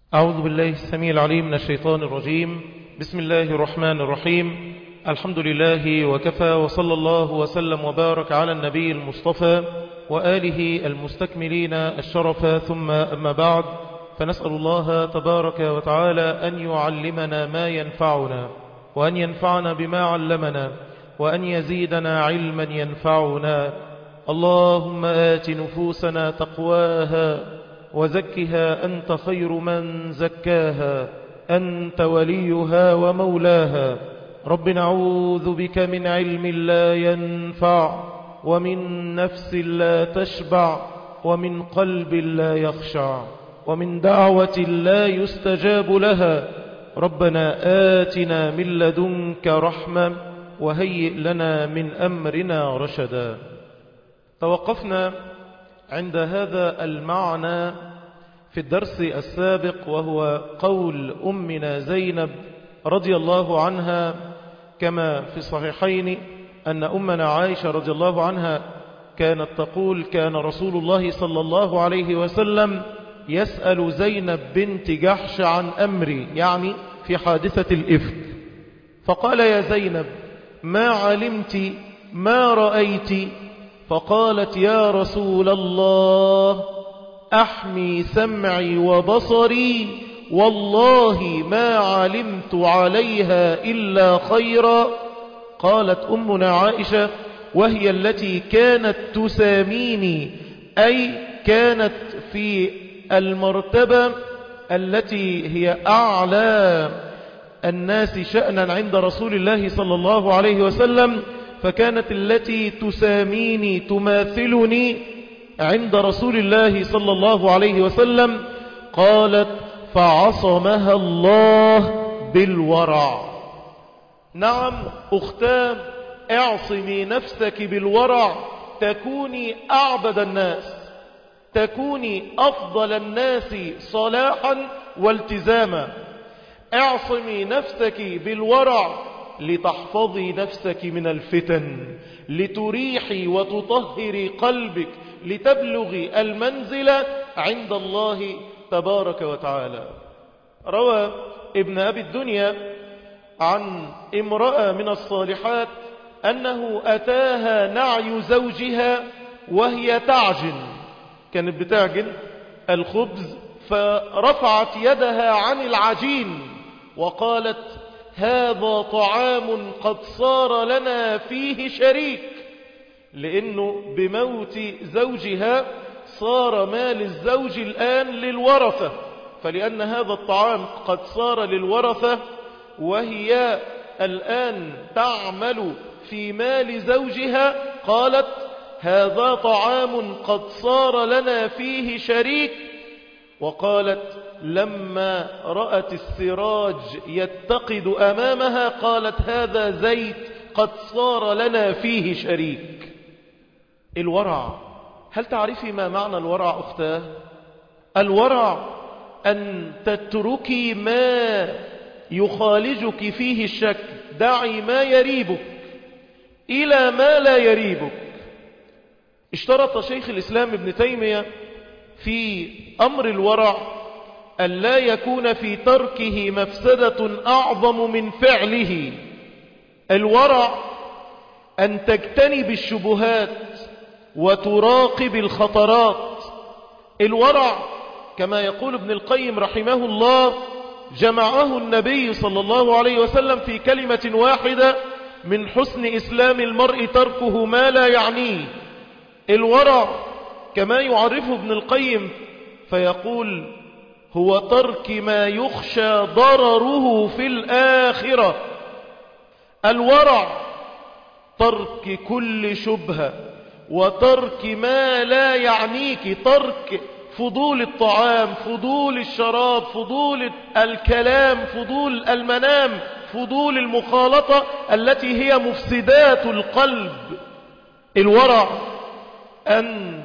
أعوذ بالله السميع العليم من الشيطان الرجيم بسم الله الرحمن الرحيم الحمد لله وكفى وصلى الله وسلم وبارك على النبي المصطفى وآله المستكملين الشرف ثم أما بعد فنسأل الله تبارك وتعالى أن يعلمنا ما ينفعنا وأن ينفعنا بما علمنا وأن يزيدنا علما ينفعنا اللهم آت نفوسنا تقواها وزكها أنت خير من زكاها أنت وليها ومولاها رب نعوذ بك من علم لا ينفع ومن نفس لا تشبع ومن قلب لا يخشع ومن دعوة لا يستجاب لها ربنا آتنا من لدنك رحمة وهيئ لنا من أمرنا رشدا توقفنا عند هذا المعنى في الدرس السابق وهو قول أمنا زينب رضي الله عنها كما في الصحيحين أن أمنا عائشة رضي الله عنها كانت تقول كان رسول الله صلى الله عليه وسلم يسأل زينب بنت جحش عن أمري يعني في حادثة الإفك فقال يا زينب ما علمت ما رأيت فقالت يا رسول الله أحمي سمعي وبصري والله ما علمت عليها إلا خيرا قالت أمنا عائشة وهي التي كانت تساميني أي كانت في المرتبة التي هي أعلى الناس شأنا عند رسول الله صلى الله عليه وسلم فكانت التي تساميني تماثلني عند رسول الله صلى الله عليه وسلم قالت فعصمها الله بالورع نعم أختام اعصمي نفسك بالورع تكوني أعبد الناس تكوني أفضل الناس صلاحا والتزاما اعصمي نفسك بالورع لتحفظي نفسك من الفتن لتريحي وتطهري قلبك لتبلغي المنزلة عند الله تبارك وتعالى روى ابن أبي الدنيا عن امرأة من الصالحات أنه أتاها نعي زوجها وهي تعجن كانت بتعجن الخبز فرفعت يدها عن العجين وقالت هذا طعام قد صار لنا فيه شريك لأنه بموت زوجها صار مال الزوج الآن للورثة فلأن هذا الطعام قد صار للورثة وهي الآن تعمل في مال زوجها قالت هذا طعام قد صار لنا فيه شريك وقالت لما رأت السراج يتقد أمامها قالت هذا زيت قد صار لنا فيه شريك الورع هل تعرفي ما معنى الورع أختاه الورع أن تتركي ما يخالجك فيه الشك دعي ما يريبك إلى ما لا يريبك اشترط شيخ الإسلام ابن تيمية في أمر الورع أن لا يكون في تركه مفسدة أعظم من فعله الورع أن تجتنب الشبهات وتراقب الخطرات الورع كما يقول ابن القيم رحمه الله جمعه النبي صلى الله عليه وسلم في كلمة واحدة من حسن إسلام المرء تركه ما لا يعنيه الورع كما يعرفه ابن القيم فيقول هو ترك ما يخشى ضرره في الآخرة الورع ترك كل شبهة وترك ما لا يعنيك ترك فضول الطعام فضول الشراب فضول الكلام فضول المنام فضول المخالطة التي هي مفسدات القلب الورع أن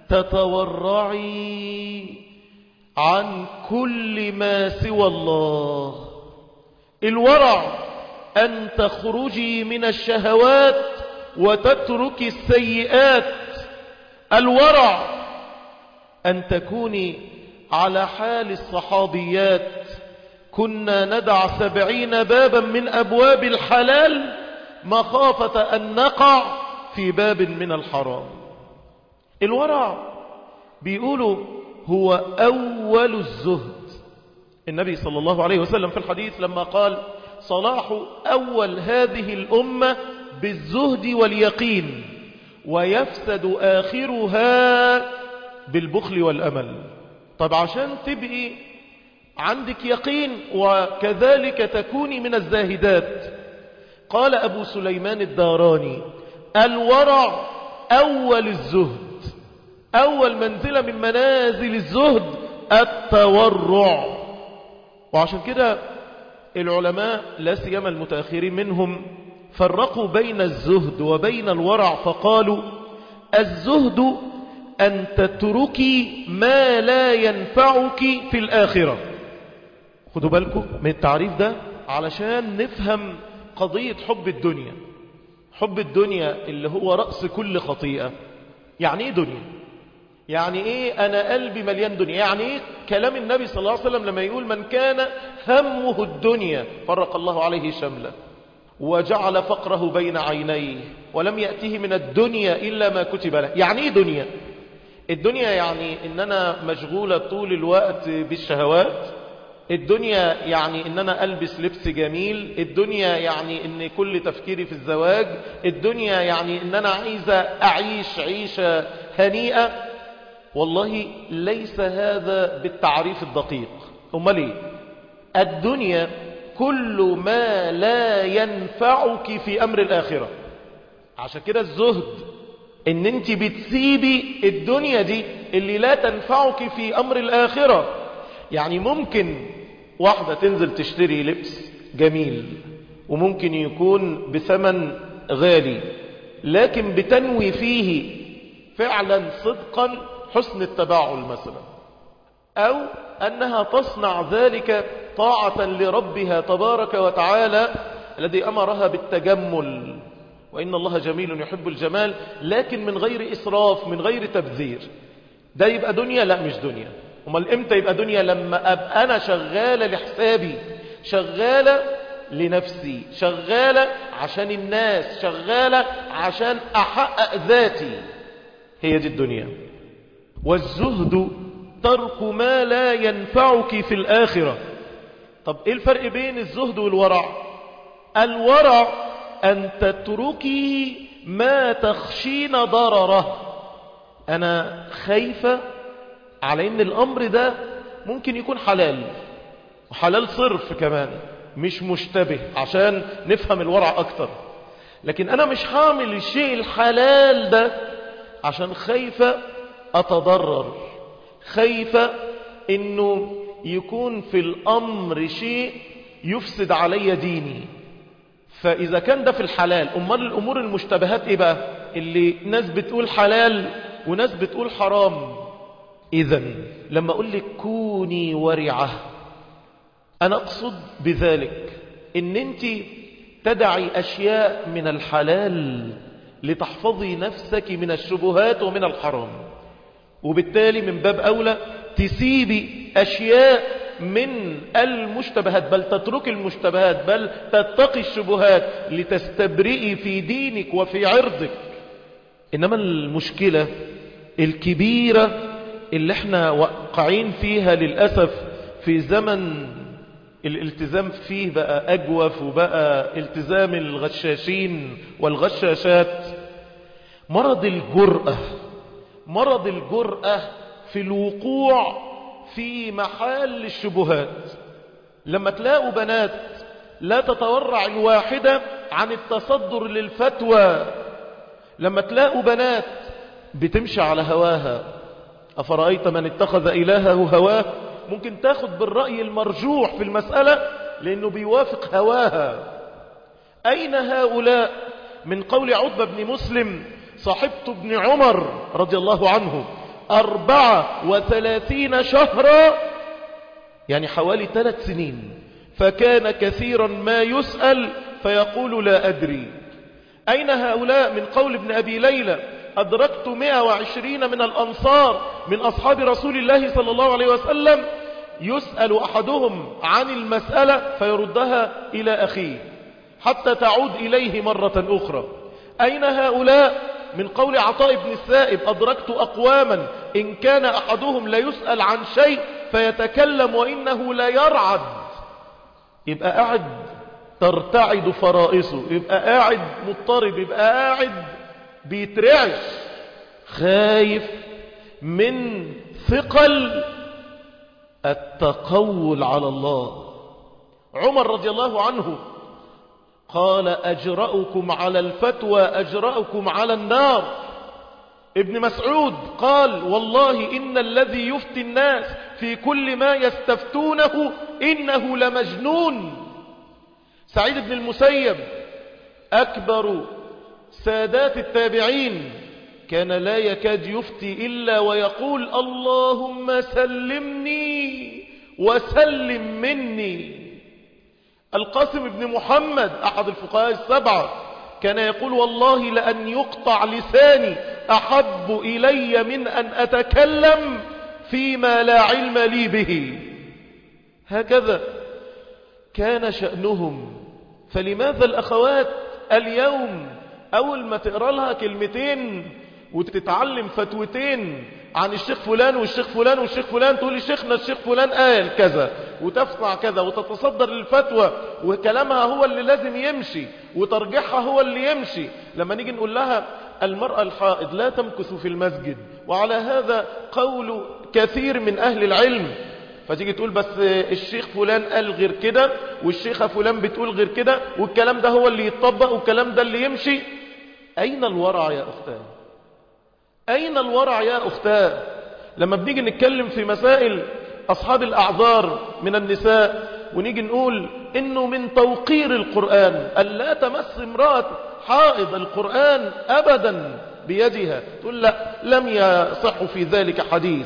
تتورعي عن كل ما سوى الله الورع أن تخرجي من الشهوات وتترك السيئات الورع أن تكوني على حال الصحابيات كنا ندع سبعين بابا من أبواب الحلال مخافة أن نقع في باب من الحرام الورع بيقولوا هو أول الزهد النبي صلى الله عليه وسلم في الحديث لما قال صلاح أول هذه الأمة بالزهد واليقين ويفسد آخرها بالبخل والأمل طب عشان تبقي عندك يقين وكذلك تكوني من الزاهدات قال أبو سليمان الداراني الورع أول الزهد أول منزلة من منازل الزهد التورع وعشان كده العلماء لا سيما المتأخرين منهم فرقوا بين الزهد وبين الورع فقالوا الزهد أن تتركي ما لا ينفعك في الآخرة خدوا بالكم من التعريف ده علشان نفهم قضية حب الدنيا حب الدنيا اللي هو رأس كل خطيئة يعني ايه دنيا يعني ايه انا قلبي مليان دنيا يعني ايه كلام النبي صلى الله عليه وسلم لما يقول من كان همه الدنيا فرق الله عليه شمله وجعل فقره بين عينيه ولم يأته من الدنيا إلا ما كتب له يعني ايه دنيا الدنيا يعني ان انا مشغولة طول الوقت بالشهوات الدنيا يعني ان انا البس لبس جميل الدنيا يعني ان كل تفكيري في الزواج الدنيا يعني ان انا عايزة اعيش عيشة هنيئة والله ليس هذا بالتعريف الدقيق امال ايه الدنيا كل ما لا ينفعك في امر الاخرة عشان كده الزهد ان انت بتسيبي الدنيا دي اللي لا تنفعك في امر الاخرة يعني ممكن واحدة تنزل تشتري لبس جميل وممكن يكون بثمن غالي لكن بتنوي فيه فعلا صدقا حسن التباعل مثلا او انها تصنع ذلك طاعة لربها تبارك وتعالى الذي امرها بالتجمل وإن الله جميل يحب الجمال لكن من غير إسراف من غير تبذير ده يبقى دنيا لا مش دنيا امال امتى يبقى دنيا لما أبقى أنا شغالة لحسابي شغالة لنفسي شغالة عشان الناس شغالة عشان أحقق ذاتي هي دي الدنيا والزهد ترك ما لا ينفعك في الآخرة طب ايه الفرق بين الزهد والورع الورع أن تتركي ما تخشين ضرره أنا خايفة على أن الأمر ده ممكن يكون حلال وحلال صرف كمان مش مشتبه عشان نفهم الورع أكتر لكن أنا مش حامل الشيء الحلال ده عشان خايفة أتضرر خايفة أنه يكون في الأمر شيء يفسد علي ديني فإذا كان ده في الحلال أمال الأمور المشتبهات إيه بقى اللي ناس بتقول حلال وناس بتقول حرام إذا لما أقول لك كوني ورعة أنا أقصد بذلك إن أنت تدعي أشياء من الحلال لتحفظي نفسك من الشبهات ومن الحرام وبالتالي من باب أولى تسيبي أشياء من المشتبهات بل تترك المشتبهات بل تتقي الشبهات لتستبرئي في دينك وفي عرضك إنما المشكلة الكبيرة اللي احنا واقعين فيها للأسف في زمن الالتزام فيه بقى أجوف وبقى التزام الغشاشين والغشاشات مرض الجرأة مرض الجرأة في الوقوع في محل الشبهات لما تلاقوا بنات لا تتورع الواحدة عن التصدر للفتوى لما تلاقوا بنات بتمشي على هواها أفرأيت من اتخذ إلهه هواه ممكن تاخد بالرأي المرجوح في المسألة لأنه بيوافق هواها أين هؤلاء من قول عتبة بن مسلم صاحبت ابن عمر رضي الله عنه أربعة وثلاثين شهرا يعني حوالي ثلاث سنين فكان كثيرا ما يسأل فيقول لا أدري أين هؤلاء من قول ابن أبي ليلى أدركت 120 من الأنصار من أصحاب رسول الله صلى الله عليه وسلم يسأل أحدهم عن المسألة فيردها إلى أخيه حتى تعود إليه مرة أخرى أين هؤلاء من قول عطاء بن السائب أدركت أقواما إن كان أحدهم لا يسأل عن شيء فيتكلم وإنه لا يرعد يبقى قاعد ترتعد فرائصه يبقى قاعد مضطرب يبقى قاعد بيترعش خايف من ثقل التقول على الله عمر رضي الله عنه قال أجرأكم على الفتوى أجرأكم على النار ابن مسعود قال والله إن الذي يفتي الناس في كل ما يستفتونه إنه لمجنون سعيد بن المسيب أكبر سادات التابعين كان لا يكاد يفتي إلا ويقول اللهم سلمني وسلم مني القاسم بن محمد أحد الفقهاء السبعة كان يقول والله لأن يقطع لساني أحب إلي من أن أتكلم فيما لا علم لي به هكذا كان شأنهم فلماذا الأخوات اليوم أول ما تقرأ لها كلمتين وتتعلم فتوتين عن الشيخ فلان والشيخ فلان والشيخ فلان تقول لشيخنا الشيخ فلان قال كذا وتفصع كذا وتتصدر للفتوى وكلامها هو اللي لازم يمشي وترجيحها هو اللي يمشي لما نيجي نقول لها المرأة الحائض لا تمكث في المسجد وعلى هذا قول كثير من أهل العلم فتيجي تقول بس الشيخ فلان قال غير كده والشيخة فلان بتقول غير كده والكلام ده هو اللي يتطبق والكلام ده اللي يمشي أين الورع يا أختان أين الورع يا أختاه لما بنيجي نتكلم في مسائل أصحاب الأعذار من النساء ونيجي نقول إنه من توقير القرآن ألا تمس امرأة حائض القرآن أبدا بيدها تقول لا لم يصح في ذلك حديث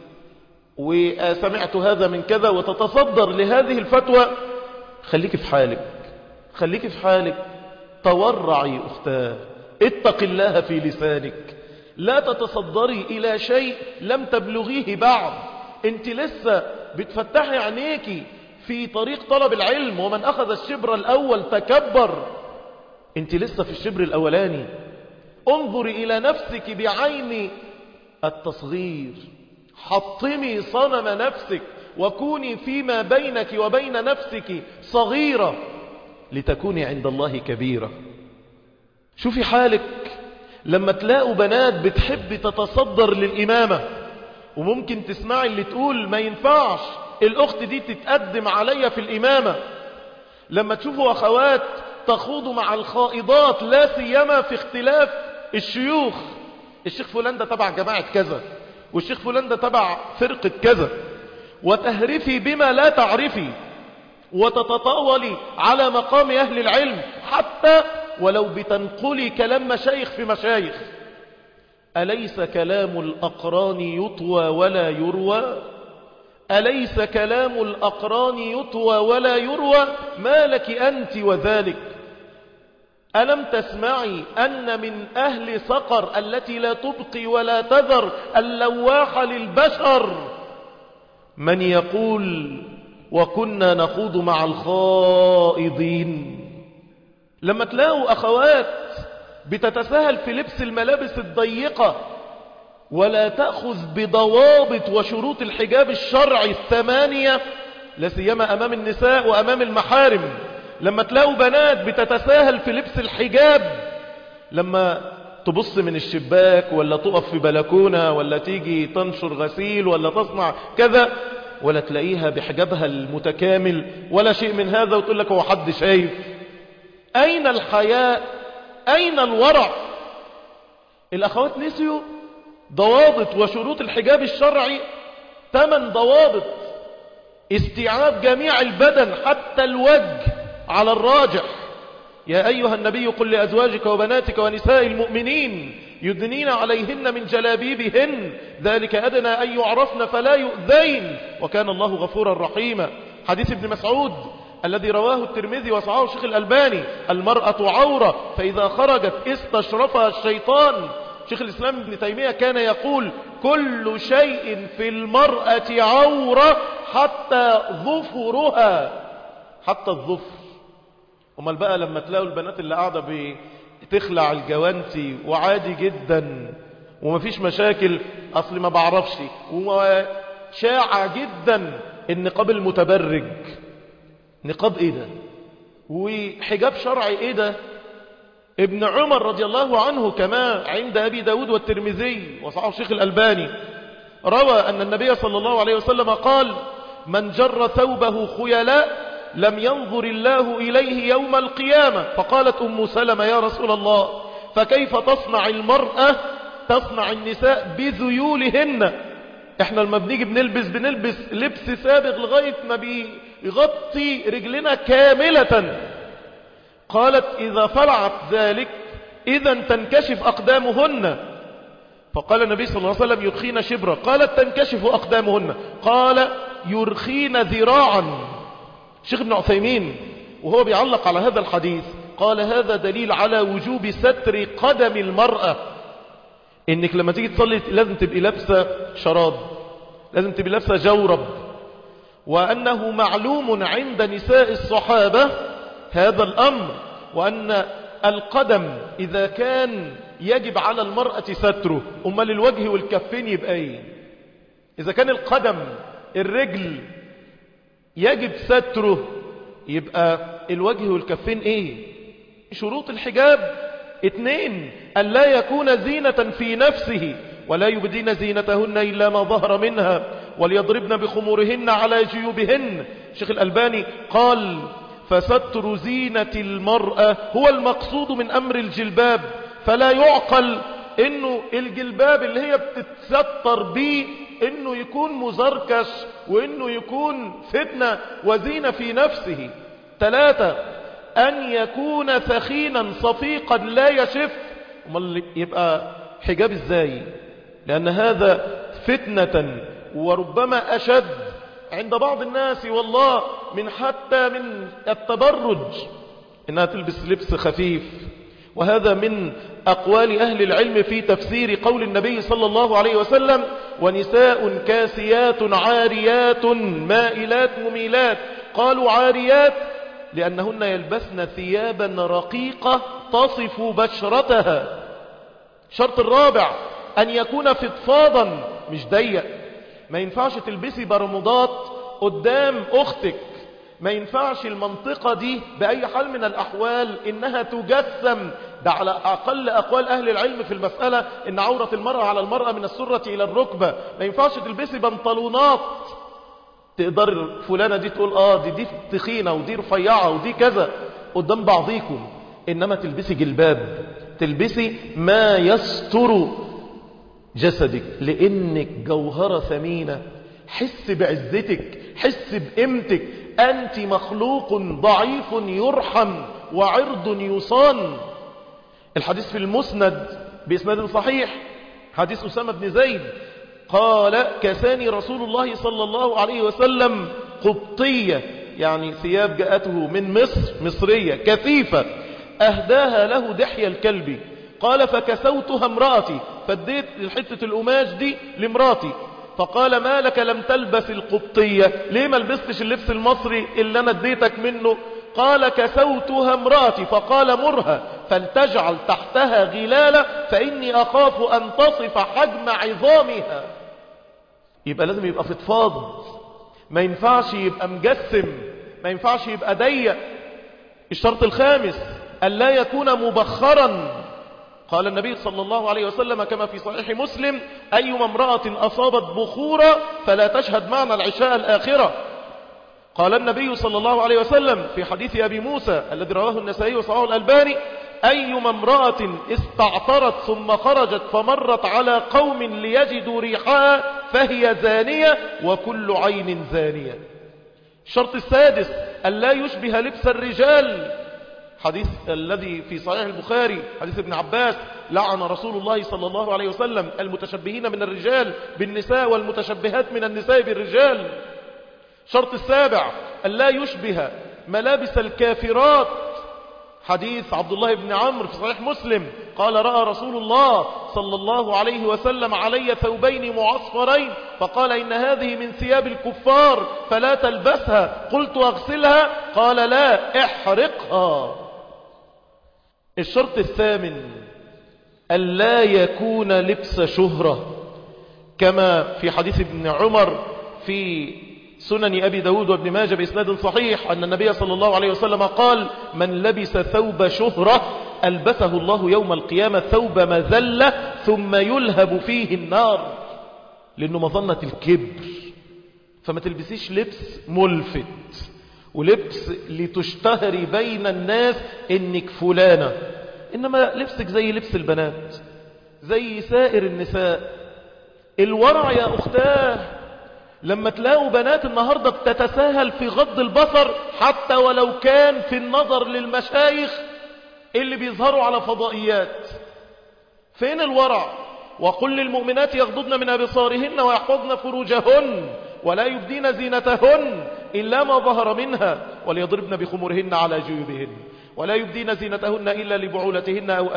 وسمعت هذا من كذا وتتصدر لهذه الفتوى خليك في حالك خليك في حالك تورعي أختاه اتق الله في لسانك لا تتصدري إلى شيء لم تبلغيه بعد انت لسه بتفتحي عينيكي في طريق طلب العلم ومن أخذ الشبر الأول تكبر انت لسه في الشبر الأولاني انظري إلى نفسك بعين التصغير حطمي صنم نفسك وكوني فيما بينك وبين نفسك صغيرة لتكوني عند الله كبيرة شوفي حالك لما تلاقوا بنات بتحب تتصدر للإمامة وممكن تسمعي اللي تقول ما ينفعش الأخت دي تتقدم عليا في الإمامة لما تشوفوا أخوات تخوضوا مع الخائضات لا سيما في اختلاف الشيوخ الشيخ فلان ده تبع جماعة كذا والشيخ فلان ده تبع فرقة كذا وتهرفي بما لا تعرفي وتتطاولي على مقام أهل العلم حتى ولو بتنقلي كلام مشايخ في مشايخ أليس كلام الأقران يطوى ولا يروى أليس كلام الأقران يطوى ولا يروى ما لك أنت وذلك ألم تسمعي أن من أهل سقر التي لا تبقي ولا تذر اللواح للبشر من يقول وكنا نخوض مع الخائضين لما تلاقوا أخوات بتتساهل في لبس الملابس الضيقة ولا تأخذ بضوابط وشروط الحجاب الشرعي الثمانية لسيما أمام النساء وأمام المحارم لما تلاقوا بنات بتتساهل في لبس الحجاب لما تبص من الشباك ولا تقف في بلكونة ولا تيجي تنشر غسيل ولا تصنع كذا ولا تلاقيها بحجابها المتكامل ولا شيء من هذا وتقول لك هو حد شايف أين الحياء أين الورع الأخوات نسيوا ضوابط وشروط الحجاب الشرعي ثمان ضوابط استيعاب جميع البدن حتى الوجه على الراجح يا أيها النبي قل لأزواجك وبناتك ونساء المؤمنين يدنين عليهن من جلابيبهن ذلك أدنى أن يعرفن فلا يؤذين وكان الله غفورا رحيما حديث ابن مسعود الذي رواه الترمذي وصعاه الشيخ الألباني المرأة عورة فإذا خرجت استشرفها الشيطان شيخ الإسلام ابن تيمية كان يقول كل شيء في المرأة عورة حتى ظفرها حتى الظفر امال بقى لما تلاقوا البنات اللي قاعدة بتخلع الجوانتي وعادي جدا ومفيش مشاكل اصل ما بعرفش وشاع جدا النقاب المتبرج نقاب ايه ده وحجاب شرعي ايه ده ابن عمر رضي الله عنه كما عند أبي داود والترمذي وصحاب الشيخ الألباني روى أن النبي صلى الله عليه وسلم قال من جر ثوبه خيلاء لم ينظر الله إليه يوم القيامة فقالت أم سلمة يا رسول الله فكيف تصنع المرأة تصنع النساء بذيولهن احنا لما بنيجي بنلبس بنلبس لبس سابق لغاية ما بيغطي رجلنا كاملة قالت إذا فعلت ذلك إذا تنكشف أقدامهن فقال النبي صلى الله عليه وسلم يرخين شبرا قالت تنكشف أقدامهن قال يرخين ذراعا شيخ ابن عثيمين وهو بيعلق على هذا الحديث قال هذا دليل على وجوب ستر قدم المرأة انك لما تيجي تصلي لازم تبقي لابسة شراب لازم تبقي لابسة جورب وأنه معلوم عند نساء الصحابة هذا الأمر وأن القدم إذا كان يجب على المرأة ستره أمال الوجه والكفين يبقى ايه إذا كان القدم الرجل يجب ستره يبقى الوجه والكفين ايه شروط الحجاب اتنين أن لا يكون زينة في نفسه ولا يبدين زينتهن إلا ما ظهر منها وليضربن بخمورهن على جيوبهن شيخ الألباني قال فستر زينة المرأة هو المقصود من أمر الجلباب فلا يعقل انه الجلباب اللي هي بتتستر بيه انه يكون مزركش وانه يكون فتنة وزينة في نفسه ثلاثة ان يكون ثخينا صفيقا لا يشف امال يبقى حجاب ازاي لان هذا فتنة وربما اشد عند بعض الناس والله من حتى من التبرج انها تلبس لبس خفيف وهذا من أقوال أهل العلم في تفسير قول النبي صلى الله عليه وسلم ونساء كاسيات عاريات مائلات مميلات قالوا عاريات لأنهن يلبسن ثيابا رقيقة تصف بشرتها شرط الرابع أن يكون فضفاضا مش ضيق ما ينفعش تلبسي برمضات قدام أختك ما ينفعش المنطقة دي بأي حال من الأحوال إنها تجسم ده على أقل أقوال أهل العلم في المسألة إن عورة المرأة على المرأة من السرة إلى الركبة ما ينفعش تلبسي بنطلونات تقدر فلانة دي تقول آه دي دي تخينة ودي رفيعة ودي كذا قدام بعضيكم إنما تلبسي جلباب تلبسي ما يستر جسدك لأنك جوهرة ثمينة حس بعزتك حس بقيمتك أنت مخلوق ضعيف يرحم وعرض يصان الحديث في المسند بإسناد صحيح حديث أسامة بن زيد قال كساني رسول الله صلى الله عليه وسلم قبطية يعني ثياب جاءته من مصر مصرية كثيفة أهداها له دحية الكلبي قال فكسوتها امرأتي فاديت الحتة القماش دي لامرأتي فقال ما لك لم تلبس القبطية ليه ما لبستش اللبس المصري اللي انا اديتك منه قال كسوتها امراتي فقال مرها فلتجعل تحتها غلالة فإني أخاف أن تصف حجم عظامها يبقى لازم يبقى فضفاض ما ينفعش يبقى مجسم ما ينفعش يبقى ضيق الشرط الخامس ألا يكون مبخرا قال النبي صلى الله عليه وسلم كما في صحيح مسلم أيما امرأة أصابت بخورا فلا تشهد معنا العشاء الآخرة قال النبي صلى الله عليه وسلم في حديث أبي موسى الذي رواه النسائي وصححه الألباني أيما امرأة استعطرت ثم خرجت فمرت على قوم ليجدوا ريحها فهي زانية وكل عين زانية الشرط السادس ألا يشبه لبس الرجال حديث الذي في صحيح البخاري حديث ابن عباس لعن رسول الله صلى الله عليه وسلم المتشبهين من الرجال بالنساء والمتشبهات من النساء بالرجال شرط السابع ألا يشبه ملابس الكافرات حديث عبد الله بن عمرو في صحيح مسلم قال رأى رسول الله صلى الله عليه وسلم علي ثوبين معصفرين فقال إن هذه من ثياب الكفار فلا تلبسها قلت أغسلها قال لا احرقها الشرط الثامن ألا يكون لبس شهرة كما في حديث ابن عمر في سنن أبي داود وابن ماجه بإسناد صحيح أن النبي صلى الله عليه وسلم قال من لبس ثوب شهرة ألبسه الله يوم القيامة ثوب مذلة ثم يلهب فيه النار لأنه مظنة الكبر فما تلبسيش لبس ملفت ولبس لتشتهري بين الناس انك فلانة انما لبسك زي لبس البنات زي سائر النساء الورع يا اختاه لما تلاقوا بنات النهاردة بتتساهل في غض البصر حتى ولو كان في النظر للمشايخ اللي بيظهروا على فضائيات فين الورع وقل للمؤمنات يغضضن من أبصارهن ويحفظن فروجهن ولا يبدين زينتهن إلا ما ظهر منها وليضربن بخمرهن على جيوبهن ولا يبدين زينتهن إلا لبعولتهن أو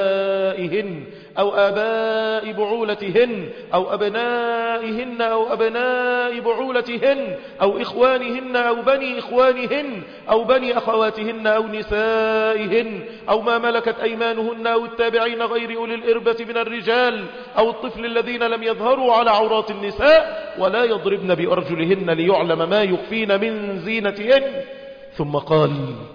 آبائهن أو آباء بعولتهن أو أبنائهن أو أبناء بعولتهن أو إخوانهن أو بني إخوانهن أو بني أخواتهن أو نسائهن أو ما ملكت أيمانهن أو التابعين غير أولي الإربة من الرجال أو الطفل الذين لم يظهروا على عورات النساء ولا يضربن بأرجلهن ليعلم ما يخفين من زينتهن ثم قال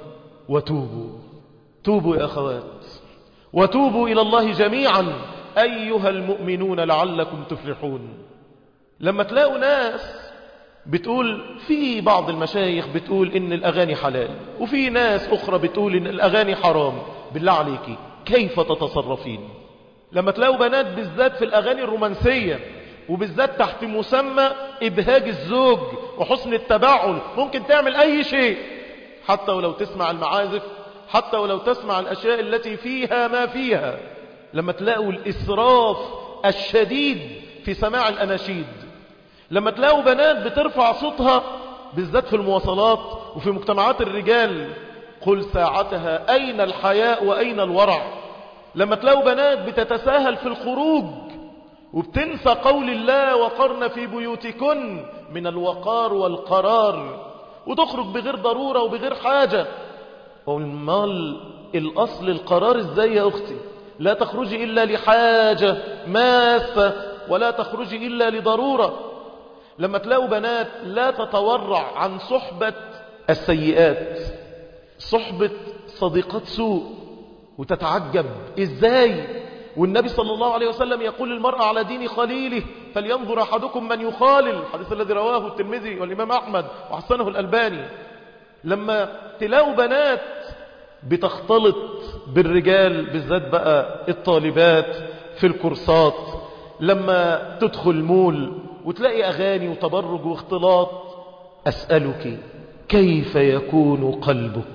وتوبوا توبوا يا أخوات وتوبوا إلى الله جميعا أيها المؤمنون لعلكم تفلحون لما تلاقوا ناس بتقول في بعض المشايخ بتقول إن الأغاني حلال وفي ناس أخرى بتقول إن الأغاني حرام بالله عليك كيف تتصرفين لما تلاقوا بنات بالذات في الأغاني الرومانسية وبالذات تحت مسمى إبهاج الزوج وحسن التباعل ممكن تعمل أي شيء حتى ولو تسمع المعازف حتى ولو تسمع الأشياء التي فيها ما فيها لما تلاقوا الإسراف الشديد في سماع الأناشيد لما تلاقوا بنات بترفع صوتها بالذات في المواصلات وفي مجتمعات الرجال قل ساعتها أين الحياء وأين الورع لما تلاقوا بنات بتتساهل في الخروج وبتنسى قول الله وقرن في بيوتكن من الوقار والقرار وتخرج بغير ضرورة وبغير حاجة والمال الأصل القرار ازاي يا أختي لا تخرجي إلا لحاجة ماسة ولا تخرجي إلا لضرورة لما تلاقوا بنات لا تتورع عن صحبة السيئات صحبة صديقات سوء وتتعجب ازاي والنبي صلى الله عليه وسلم يقول المرأة على دين خليله فلينظر أحدكم من يخالل الحديث الذي رواه الترمذي والإمام أحمد وحسنه الألباني لما تلاقوا بنات بتختلط بالرجال بالذات بقى الطالبات في الكورسات لما تدخل مول وتلاقي أغاني وتبرج واختلاط أسألك كيف يكون قلبك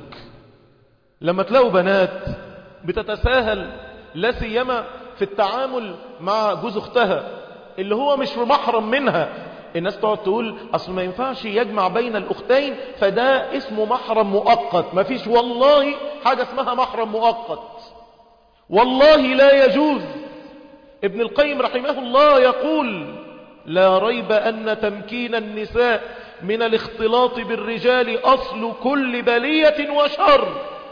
لما تلاقوا بنات بتتساهل لا سيما في التعامل مع جوز اختها اللي هو مش محرم منها الناس تقعد تقول اصل ما ينفعش يجمع بين الاختين فده اسمه محرم مؤقت ما فيش والله حاجة اسمها محرم مؤقت والله لا يجوز ابن القيم رحمه الله يقول لا ريب أن تمكين النساء من الاختلاط بالرجال أصل كل بلية وشر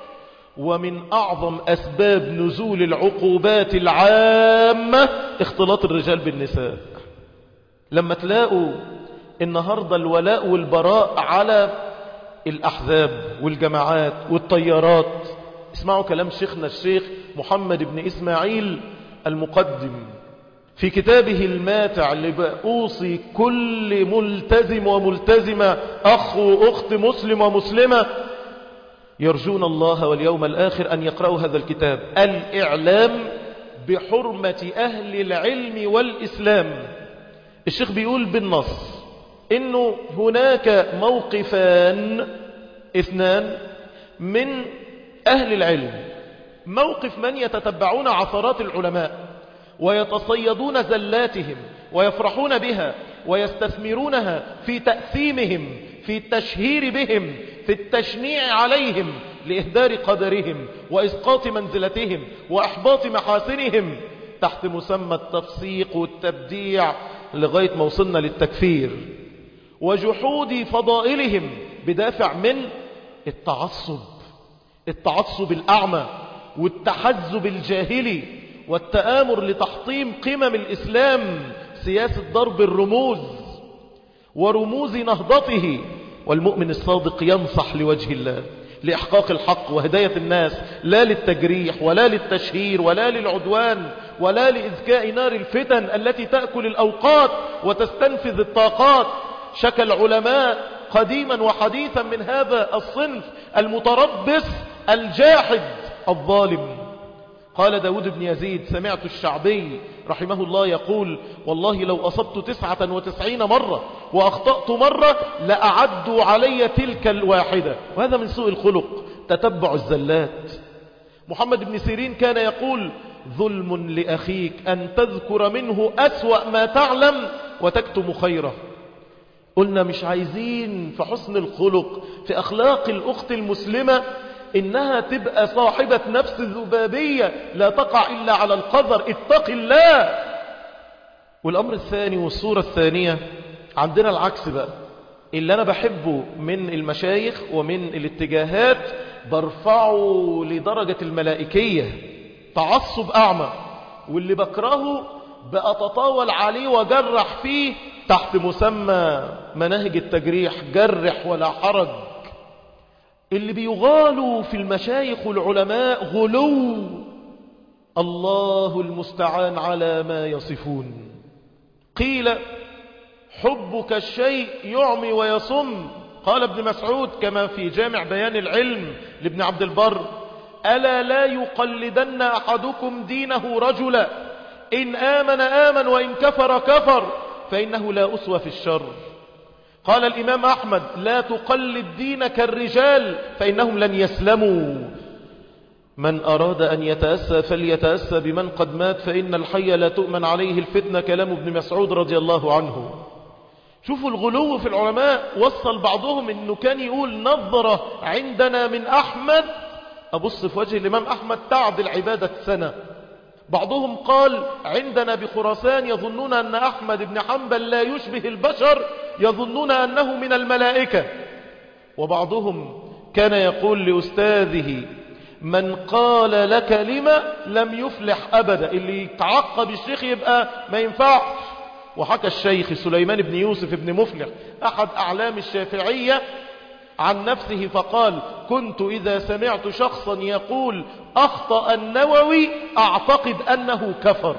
ومن أعظم أسباب نزول العقوبات العامة اختلاط الرجال بالنساء لما تلاقوا النهاردة الولاء والبراء على الأحزاب والجماعات والطيارات اسمعوا كلام شيخنا الشيخ محمد بن إسماعيل المقدم في كتابه الماتع اللي بأوصي كل ملتزم وملتزمة أخ وأخت مسلم ومسلمة يرجون الله واليوم الآخر أن يقرأوا هذا الكتاب الإعلام بحرمة أهل العلم والإسلام الشيخ بيقول بالنص إنه هناك موقفان اثنان من أهل العلم موقف من يتتبعون عثرات العلماء ويتصيدون زلاتهم ويفرحون بها ويستثمرونها في تأثيمهم في التشهير بهم في التشنيع عليهم لإهدار قدرهم وإسقاط منزلتهم وإحباط محاسنهم تحت مسمى التفسيق والتبديع لغاية ما وصلنا للتكفير وجحود فضائلهم بدافع من التعصب التعصب الأعمى والتحزب الجاهلي والتآمر لتحطيم قمم الإسلام سياسة ضرب الرموز ورموز نهضته والمؤمن الصادق ينصح لوجه الله لإحقاق الحق وهداية الناس لا للتجريح ولا للتشهير ولا للعدوان ولا لإذكاء نار الفتن التي تأكل الأوقات وتستنفذ الطاقات شكى العلماء قديما وحديثا من هذا الصنف المتربص الجاحد الظالم قال داود بن يزيد سمعت الشعبي رحمه الله يقول والله لو أصبت تسعة وتسعين مرة وأخطأت مرة لأعدوا علي تلك الواحدة وهذا من سوء الخلق تتبع الزلات محمد بن سيرين كان يقول ظلم لأخيك أن تذكر منه أسوأ ما تعلم وتكتم خيره قلنا مش عايزين في حسن الخلق في أخلاق الأخت المسلمة إنها تبقى صاحبة نفس ذبابية لا تقع إلا على القذر اتق الله والأمر الثاني والصورة الثانية عندنا العكس بقى اللي أنا بحبه من المشايخ ومن الاتجاهات برفعه لدرجة الملائكية تعصب أعمى واللي بكرهه بأتطاول عليه وجرح فيه تحت مسمى مناهج التجريح جرح ولا حرج اللي بيغالوا في المشايخ والعلماء غلو الله المستعان على ما يصفون قيل حبك الشيء يعمي ويصم قال ابن مسعود كما في جامع بيان العلم لابن عبد البر ألا لا يقلدن أحدكم دينه رجلا إن آمن آمن وإن كفر كفر فإنه لا أسوى في الشر قال الإمام أحمد لا تقلد دينك الرجال فإنهم لن يسلموا من أراد أن يتأسى فليتأسى بمن قد مات فإن الحي لا تؤمن عليه الفتنة كلام ابن مسعود رضي الله عنه شوفوا الغلو في العلماء وصل بعضهم انه كان يقول نظرة عندنا من احمد ابص في وجه الامام احمد تعدل عبادة سنة بعضهم قال عندنا بخراسان يظنون أن أحمد بن حنبل لا يشبه البشر يظنون أنه من الملائكة وبعضهم كان يقول لأستاذه من قال لك لما لم يفلح أبدا اللي يتعقب الشيخ يبقى ما ينفعش وحكى الشيخ سليمان بن يوسف بن مفلح أحد أعلام الشافعية عن نفسه فقال كنت إذا سمعت شخصا يقول أخطأ النووي أعتقد أنه كفر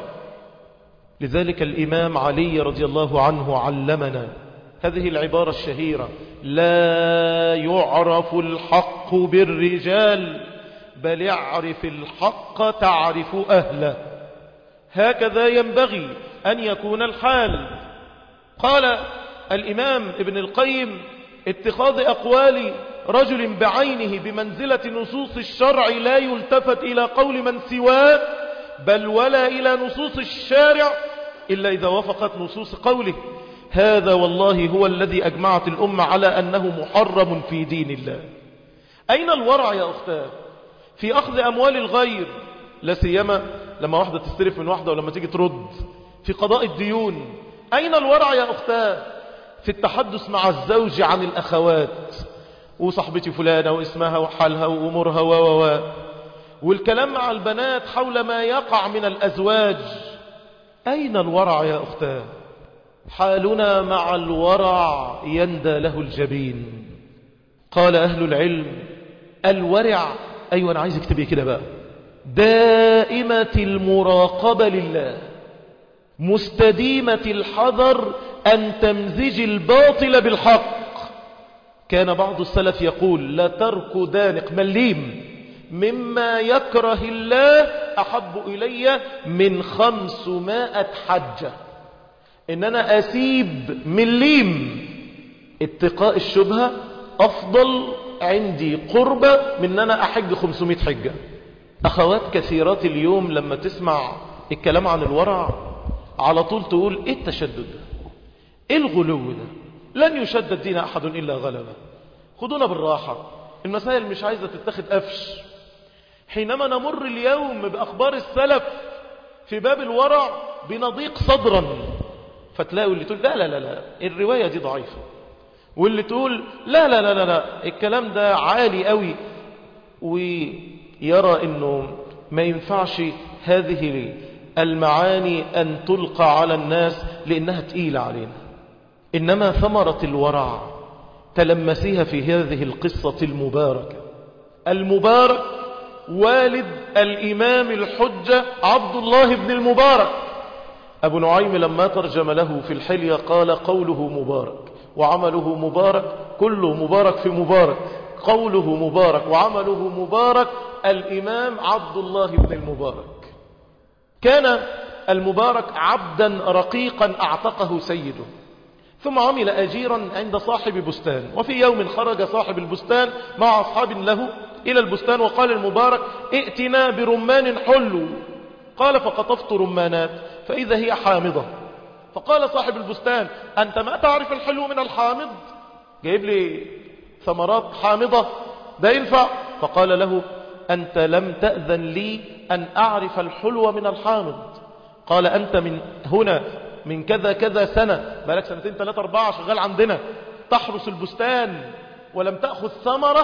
لذلك الإمام علي رضي الله عنه علمنا هذه العبارة الشهيرة لا يعرف الحق بالرجال بل اعرف الحق تعرف أهله هكذا ينبغي أن يكون الحال قال الإمام ابن القيم اتخاذ أقوال رجل بعينه بمنزلة نصوص الشرع لا يلتفت إلى قول من سواه بل ولا إلى نصوص الشارع إلا إذا وفقت نصوص قوله هذا والله هو الذي أجمعت الأمة على أنه محرم في دين الله أين الورع يا أختاه في أخذ أموال الغير لا سيما لما واحدة تستلف من واحدة ولما تيجي ترد في قضاء الديون أين الورع يا أختاه في التحدث مع الزوج عن الأخوات وصاحبتي فلانة واسمها وحالها وأمورها و و و والكلام مع البنات حول ما يقع من الأزواج أين الورع يا أختاه حالنا مع الورع يندى له الجبين قال أهل العلم الورع أيوة أنا عايز اكتبه كده بقى دائمة المراقبة لله مستديمة الحذر أن تمزج الباطل بالحق كان بعض السلف يقول لا ترك دانق مليم مما يكره الله أحب إلي من خمسمائة حجة إن أنا أسيب مليم اتقاء الشبهة أفضل عندي قربة من أن أنا أحج خمسمائة حجة أخوات كثيرات اليوم لما تسمع الكلام عن الورع على طول تقول إيه التشدد ده إيه الغلو ده لن يشدد دين أحد إلا غلبه خدونا بالراحة المسائل مش عايزة تتخذ قفش حينما نمر اليوم بأخبار السلف في باب الورع بنضيق صدرا فتلاقوا اللي تقول لا لا لا لا الرواية دي ضعيفة واللي تقول لا لا لا لا, لا الكلام ده عالي قوي ويرى انه ما ينفعش هذه المعاني أن تلقى على الناس لأنها تقيلة علينا إنما ثمرة الورع تلمسيها في هذه القصة المباركة المبارك والد الإمام الحجة عبد الله بن المبارك أبو نعيم لما ترجم له في الحلية قال قوله مبارك وعمله مبارك كله مبارك في مبارك قوله مبارك وعمله مبارك الإمام عبد الله بن المبارك كان المبارك عبدا رقيقا اعتقه سيده ثم عمل أجيرا عند صاحب بستان وفي يوم خرج صاحب البستان مع أصحاب له إلى البستان وقال المبارك ائتنا برمان حلو قال فقطفت رمانات فإذا هي حامضة فقال صاحب البستان أنت ما تعرف الحلو من الحامض جايب لي ثمرات حامضة ده ينفع فقال له أنت لم تأذن لي أن أعرف الحلو من الحامض قال أنت من هنا من كذا كذا سنة بقالك سنتين ثلاثة أربعة شغال عندنا تحرس البستان ولم تأخذ ثمرة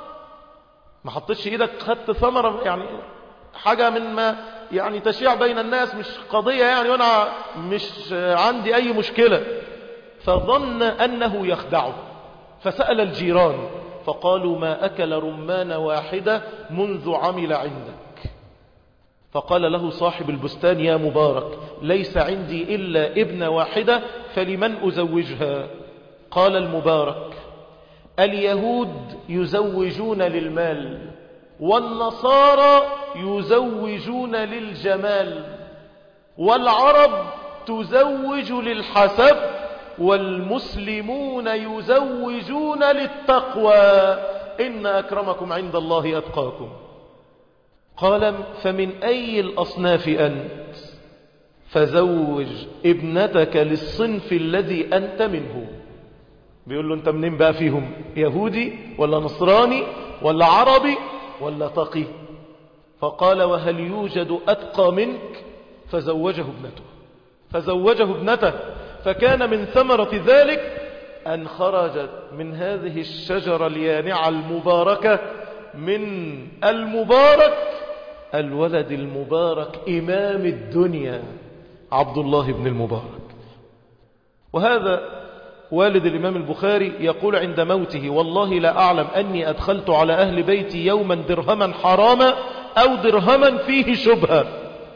ما حطيتش إيدك خدت ثمرة يعني حاجة من ما يعني تشيع بين الناس مش قضية يعني وأنا مش عندي أي مشكلة فظن أنه يخدعه فسأل الجيران فقالوا ما أكل رمان واحدة منذ عمل عندك فقال له صاحب البستان يا مبارك ليس عندي إلا ابن واحدة فلمن أزوجها قال المبارك اليهود يزوجون للمال والنصارى يزوجون للجمال والعرب تزوج للحسب والمسلمون يزوجون للتقوى إن أكرمكم عند الله أتقاكم قال فمن أي الأصناف أنت فزوج ابنتك للصنف الذي أنت منه بيقول له أنت منين بقى فيهم يهودي ولا نصراني ولا عربي ولا تقي فقال وهل يوجد أتقى منك فزوجه ابنته فزوجه ابنته فكان من ثمرة ذلك أن خرجت من هذه الشجرة اليانعة المباركة من المبارك الولد المبارك إمام الدنيا عبد الله بن المبارك وهذا والد الإمام البخاري يقول عند موته والله لا أعلم أني أدخلت على أهل بيتي يوما درهما حراما أو درهما فيه شبهة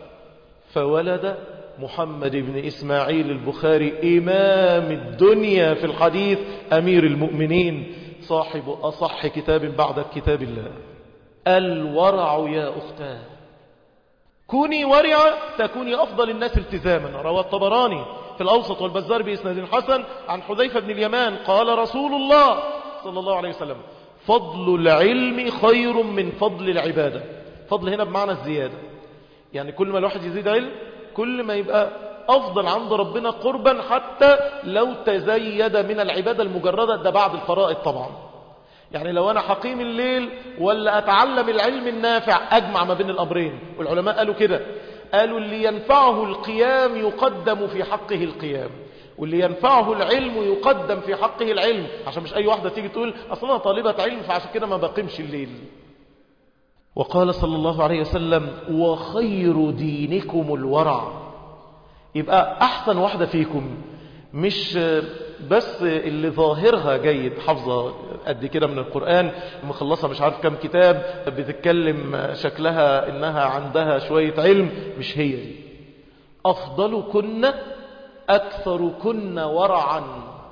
فولد محمد بن إسماعيل البخاري إمام الدنيا في الحديث أمير المؤمنين صاحب أصح كتاب بعد كتاب الله الورع يا أختاه كوني ورعة تكوني أفضل الناس التزاما روى الطبراني في الأوسط والبزار بإسناد حسن عن حذيفة بن اليمان قال رسول الله صلى الله عليه وسلم فضل العلم خير من فضل العبادة فضل هنا بمعنى الزيادة يعني كل ما الواحد يزيد علم كل ما يبقى أفضل عند ربنا قربا حتى لو تزيد من العبادة المجردة ده بعد الفرائض طبعا يعني لو أنا حقيم الليل ولا أتعلم العلم النافع أجمع ما بين الأمرين والعلماء قالوا كده قالوا اللي ينفعه القيام يقدم في حقه القيام واللي ينفعه العلم يقدم في حقه العلم عشان مش أي واحدة تيجي تقول أصلا طالبة علم فعشان كده ما بقيمش الليل وقال صلى الله عليه وسلم وخير دينكم الورع يبقى أحسن واحدة فيكم مش بس اللي ظاهرها جيد حافظة قد كده من القرآن مخلصة مش عارف كم كتاب بتتكلم شكلها إنها عندها شوية علم مش هي دي أفضل كن أكثر كن ورعا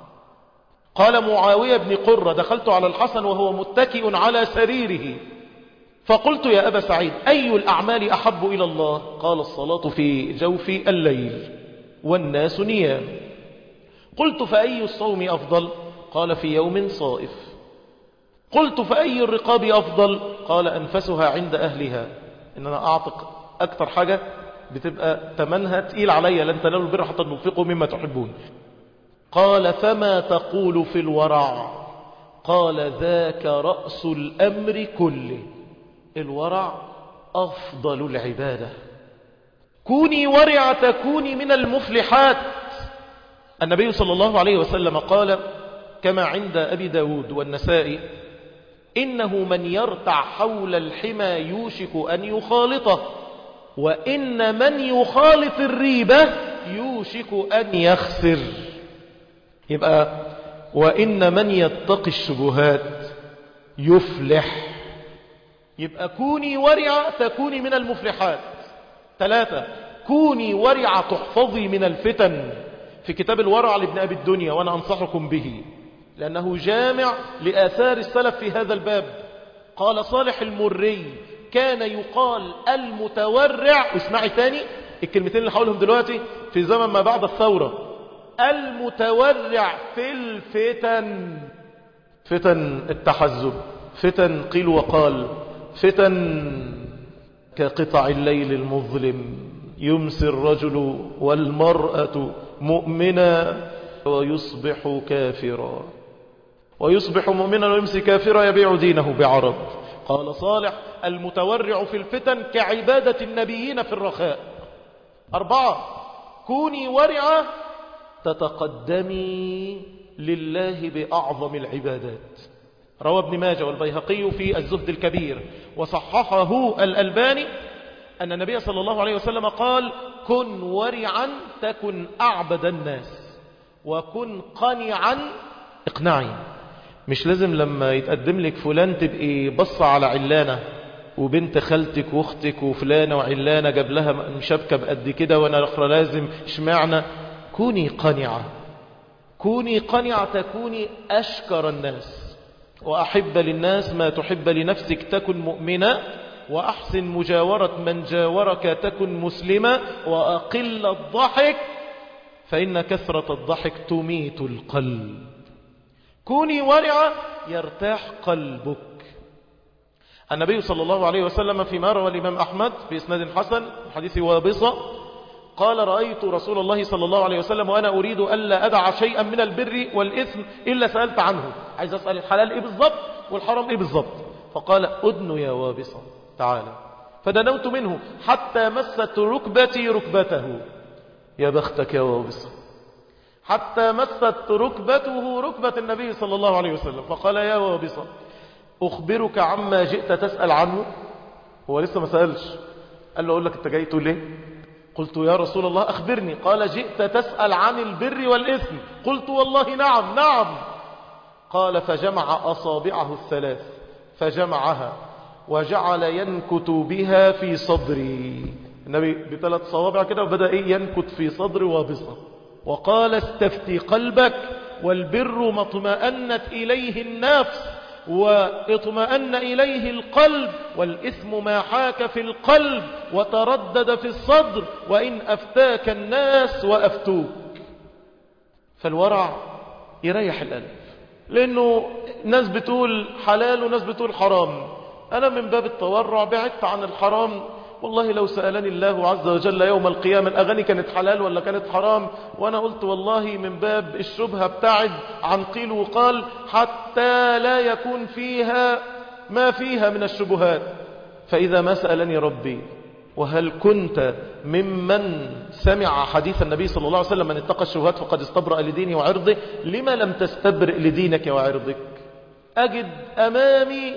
قال معاوية بن قرة دخلت على الحسن وهو متكئ على سريره فقلت يا أبا سعيد أي الأعمال أحب إلى الله قال الصلاة في جوف الليل والناس نيام قلت فأي الصوم أفضل قال في يوم صائف قلت فأي الرقاب أفضل قال أنفسها عند أهلها إن أنا أعتق أكثر حاجة بتبقى تمنها تقيل عليا لن تنالوا البر حتى تنفقوا مما تحبون قال فما تقول في الورع قال ذاك رأس الأمر كله الورع أفضل العبادة كوني ورع تكوني من المفلحات النبي صلى الله عليه وسلم قال كما عند أبي داود والنسائي إنه من يرتع حول الحمى يوشك أن يخالطه وإن من يخالط الريبة يوشك أن يخسر يبقى وإن من يتقي الشبهات يفلح يبقى كوني ورعة تكوني من المفلحات ثلاثة كوني ورعة تحفظي من الفتن في كتاب الورع لابن أبي الدنيا وأنا أنصحكم به لأنه جامع لآثار السلف في هذا الباب قال صالح المري كان يقال المتورع اسمعي تاني الكلمتين اللي حولهم دلوقتي في زمن ما بعد الثورة المتورع في الفتن فتن التحزب فتن قيل وقال فتن كقطع الليل المظلم يمسي الرجل والمرأة مؤمنا ويصبح كافرا ويصبح مؤمنا ويمسي كافرا يبيع دينه بعرض قال صالح المتورع في الفتن كعبادة النبيين في الرخاء أربعة كوني ورعة تتقدمي لله بأعظم العبادات روى ابن ماجه والبيهقي في الزهد الكبير وصححه الألباني أن النبي صلى الله عليه وسلم قال كن ورعا تكن أعبد الناس وكن قنعا اقنعي مش لازم لما يتقدم لك فلان تبقي بص على علانة وبنت خالتك واختك وفلانة وعلانة جاب لها مشابكة بقد كده وانا اخرى لازم اشمعنا كوني قنعة كوني قنعة تكوني أشكر الناس وأحب للناس ما تحب لنفسك تكن مؤمنة وأحسن مجاورة من جاورك تكن مسلمة وأقل الضحك فإن كثرة الضحك تميت القلب كوني ورعة يرتاح قلبك النبي صلى الله عليه وسلم فيما روى الإمام أحمد في إسناد حسن حديث وابصة قال رأيت رسول الله صلى الله عليه وسلم وأنا أريد ألا أدع شيئا من البر والإثم إلا سألت عنه عايز أسأل الحلال إيه بالضبط والحرام إيه بالضبط فقال أدن يا وابصة تعالى فدنوت منه حتى مست ركبتي ركبته يا بختك يا وابصة حتى مست ركبته ركبة النبي صلى الله عليه وسلم فقال يا وابصة أخبرك عما جئت تسأل عنه هو لسه ما سألش قال له أقول لك أنت جاي تقول ليه قلت يا رسول الله أخبرني قال جئت تسأل عن البر والإثم قلت والله نعم نعم قال فجمع أصابعه الثلاث فجمعها وجعل ينكت بها في صدري النبي بثلاث صوابع كده وبدأ إيه ينكت في صدري وابصة وقال استفتي قلبك والبر ما اطمأنت إليه النفس واطمأن إليه القلب والإثم ما حاك في القلب وتردد في الصدر وإن أفتاك الناس وأفتوك فالورع يريح القلب لأنه ناس بتقول حلال وناس بتقول حرام أنا من باب التورع بعدت عن الحرام والله لو سألني الله عز وجل يوم القيامة الأغاني كانت حلال ولا كانت حرام وأنا قلت والله من باب الشبهة ابتعد عن قيل وقال حتى لا يكون فيها ما فيها من الشبهات فإذا ما سألني ربي وهل كنت ممن سمع حديث النبي صلى الله عليه وسلم من اتقى الشبهات فقد استبرأ لدينه وعرضه لما لم تستبرئ لدينك وعرضك أجد أمامي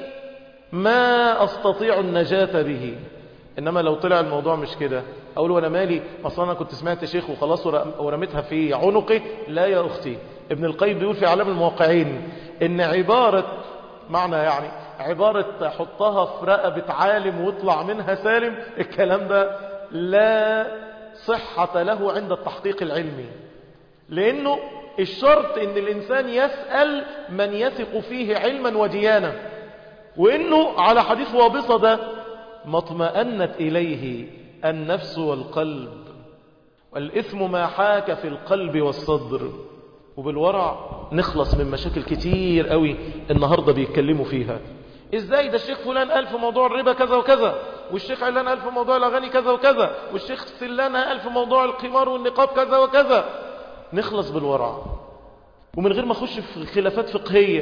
ما أستطيع النجاة به إنما لو طلع الموضوع مش كده أقول وأنا مالي أصلا أنا كنت سمعت شيخ وخلاص ورميتها في عنقي لا يا أختي ابن القيم بيقول في علام الموقعين إن عبارة معنى يعني عبارة حطها في رقبة عالم واطلع منها سالم الكلام ده لا صحة له عند التحقيق العلمي لأنه الشرط ان الإنسان يسأل من يثق فيه علما وديانا وإنه على حديث وابصة ده ما اطمأنت إليه النفس والقلب والإثم ما حاك في القلب والصدر وبالورع نخلص من مشاكل كتير قوي النهاردة بيتكلموا فيها ازاي ده الشيخ فلان قال في موضوع الربا كذا وكذا والشيخ علان قال في موضوع الاغاني كذا وكذا والشيخ سلان قال في موضوع القمار والنقاب كذا وكذا نخلص بالورع ومن غير ما اخش في خلافات فقهية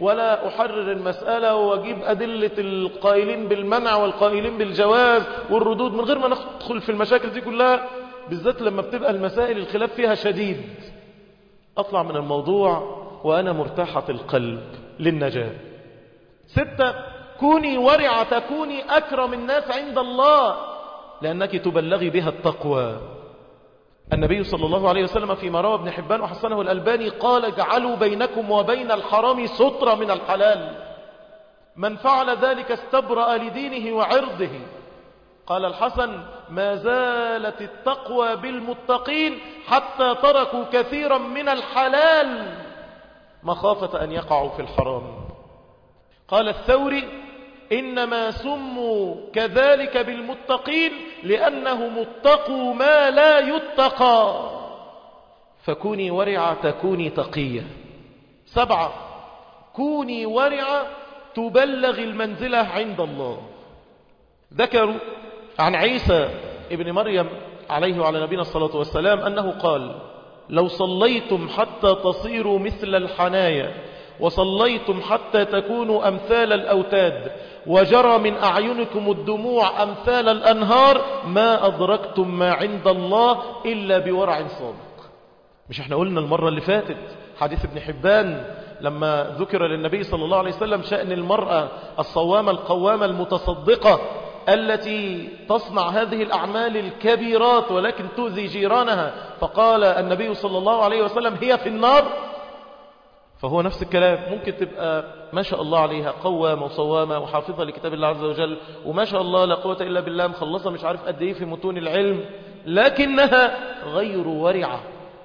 ولا أحرر المسألة وأجيب أدلة القائلين بالمنع والقائلين بالجواز والردود من غير ما ندخل في المشاكل دي كلها بالذات لما بتبقى المسائل الخلاف فيها شديد أطلع من الموضوع وأنا مرتاحة القلب للنجاة ستة كوني ورعة تكوني أكرم الناس عند الله لأنك تبلغي بها التقوى النبي صلى الله عليه وسلم فيما روى ابن حبان وحسنه الألباني قال اجعلوا بينكم وبين الحرام سترة من الحلال من فعل ذلك استبرأ لدينه وعرضه قال الحسن ما زالت التقوى بالمتقين حتى تركوا كثيرا من الحلال مخافة أن يقعوا في الحرام قال الثوري إنما سموا كذلك بالمتقين لأنهم اتقوا ما لا يتقى فكوني ورعة تكوني تقية سبعة كوني ورعة تبلغ المنزلة عند الله ذكروا عن عيسى ابن مريم عليه وعلى نبينا الصلاة والسلام أنه قال لو صليتم حتى تصيروا مثل الحنايا وصليتم حتى تكونوا أمثال الأوتاد وجرى من أعينكم الدموع أمثال الأنهار ما أدركتم ما عند الله إلا بورع صادق مش احنا قلنا المرة اللي فاتت حديث ابن حبان لما ذكر للنبي صلى الله عليه وسلم شأن المرأة الصوامة القوامة المتصدقة التي تصنع هذه الأعمال الكبيرات ولكن تؤذي جيرانها فقال النبي صلى الله عليه وسلم هي في النار فهو نفس الكلام ممكن تبقى ما شاء الله عليها قوامة وصوامة وحافظة لكتاب الله عز وجل وما شاء الله لا قوة إلا بالله مخلصة مش عارف قد إيه في متون العلم لكنها غير ورعة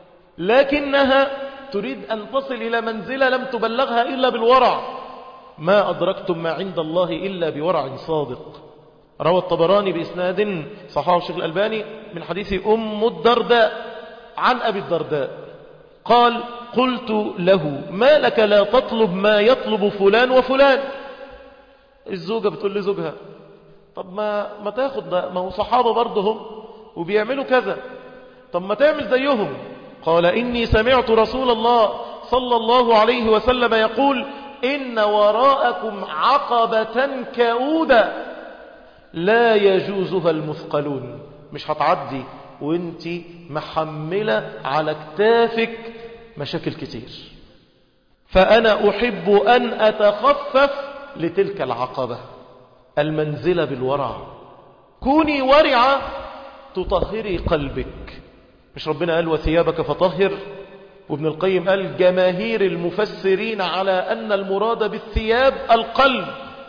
لكنها تريد أن تصل إلى منزلة لم تبلغها إلا بالورع ما أدركتم ما عند الله إلا بورع صادق روى الطبراني بإسناد صححه الشيخ الألباني من حديث أم الدرداء عن أبي الدرداء قال قلت له ما لك لا تطلب ما يطلب فلان وفلان الزوجة بتقول لزوجها طب ما ما تاخد ده ما هو صحابة برضهم وبيعملوا كذا طب ما تعمل زيهم قال إني سمعت رسول الله صلى الله عليه وسلم يقول إن وراءكم عقبة كؤودة لا يجوزها المثقلون مش هتعدي وانت محملة على كتافك مشاكل كتير فأنا أحب أن أتخفف لتلك العقبة المنزلة بالورع كوني ورعة تطهري قلبك مش ربنا قال وثيابك فطهر وابن القيم قال جماهير المفسرين على أن المراد بالثياب القلب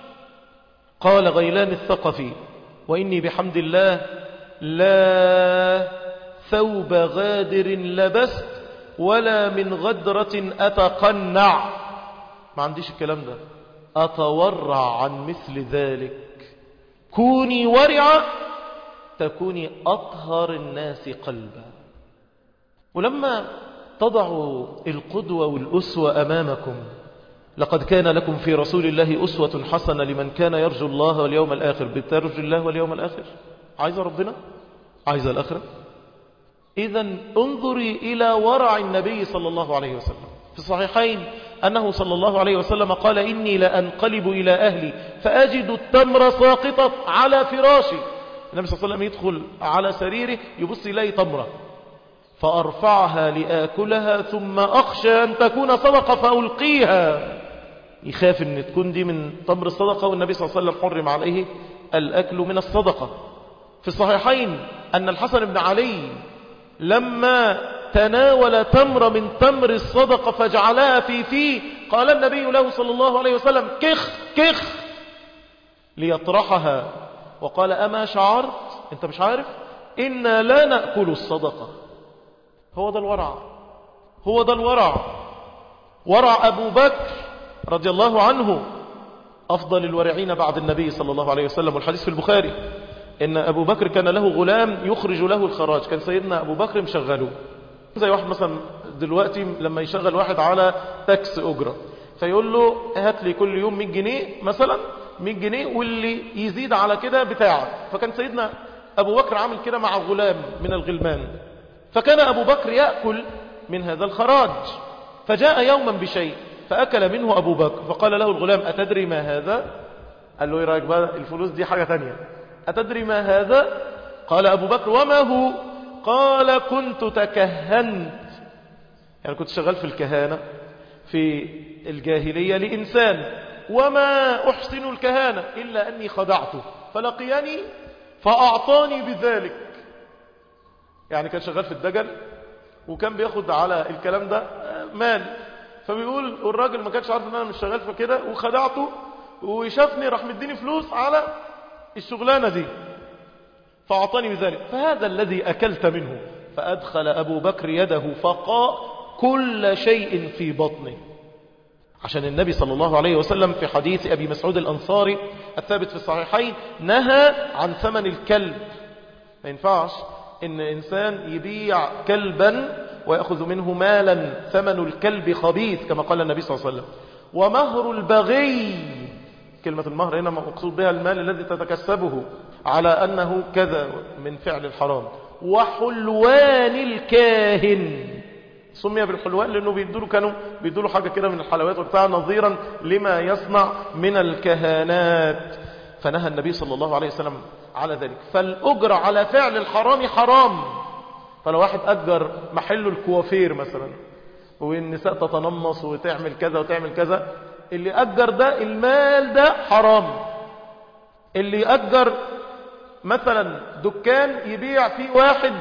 قال غيلان الثقفي وإني بحمد الله لا ثوب غادر لبست ولا من غدرة أتقنع ما عنديش الكلام ده أتورع عن مثل ذلك كوني ورعة تكوني أطهر الناس قلبا ولما تضعوا القدوة والأسوة أمامكم لقد كان لكم في رسول الله أسوة حسنة لمن كان يرجو الله واليوم الآخر بترجو الله واليوم الآخر عايز ربنا عايز الآخرة إذا انظري إلى ورع النبي صلى الله عليه وسلم في الصحيحين أنه صلى الله عليه وسلم قال إني لأنقلب إلى أهلي فأجد التمر ساقطة على فراشي النبي صلى الله عليه وسلم يدخل على سريره يبص إليه تمرة فأرفعها لآكلها ثم أخشى أن تكون صدقة فألقيها يخاف أن تكون دي من تمر الصدقة والنبي صلى الله عليه وسلم حرم عليه الأكل من الصدقة في الصحيحين أن الحسن بن علي لما تناول تمر من تمر الصدقة فجعلها في فيه قال النبي له صلى الله عليه وسلم كخ كخ ليطرحها وقال أما شعرت انت مش عارف إنا لا نأكل الصدقة هو ده الورع هو ده الورع ورع أبو بكر رضي الله عنه أفضل الورعين بعد النبي صلى الله عليه وسلم والحديث في البخاري إن أبو بكر كان له غلام يخرج له الخراج كان سيدنا أبو بكر مشغله زي واحد مثلا دلوقتي لما يشغل واحد على تاكس أجرة فيقول له هات لي كل يوم 100 جنيه مثلا 100 جنيه واللي يزيد على كده بتاعك فكان سيدنا أبو بكر عامل كده مع غلام من الغلمان فكان أبو بكر يأكل من هذا الخراج فجاء يوما بشيء فأكل منه أبو بكر فقال له الغلام أتدري ما هذا قال له إيه رأيك بقى الفلوس دي حاجة تانية أتدري ما هذا قال أبو بكر وما هو قال كنت تكهنت يعني كنت شغال في الكهانة في الجاهلية لإنسان وما أحسن الكهانة إلا أني خدعته فلقيني فأعطاني بذلك يعني كان شغال في الدجل وكان بياخد على الكلام ده مال فبيقول الراجل ما كانش عارف ان انا مش شغال في كده وخدعته وشافني راح مديني فلوس على الشغلانة دي فأعطاني بذلك فهذا الذي أكلت منه فأدخل أبو بكر يده فقاء كل شيء في بطنه عشان النبي صلى الله عليه وسلم في حديث أبي مسعود الأنصاري الثابت في الصحيحين نهى عن ثمن الكلب ما ينفعش إن إنسان يبيع كلبا ويأخذ منه مالا ثمن الكلب خبيث كما قال النبي صلى الله عليه وسلم ومهر البغي كلمة المهر هنا مقصود بها المال الذي تتكسبه على أنه كذا من فعل الحرام وحلوان الكاهن سمي بالحلوان لأنه بيدوله كانوا بيدوله حاجة كده من الحلويات وبتاع نظيرا لما يصنع من الكهانات فنهى النبي صلى الله عليه وسلم على ذلك فالأجر على فعل الحرام حرام فلو واحد أجر محله الكوافير مثلا والنساء تتنمص وتعمل كذا وتعمل كذا اللي أجر ده المال ده حرام اللي أجر مثلا دكان يبيع فيه واحد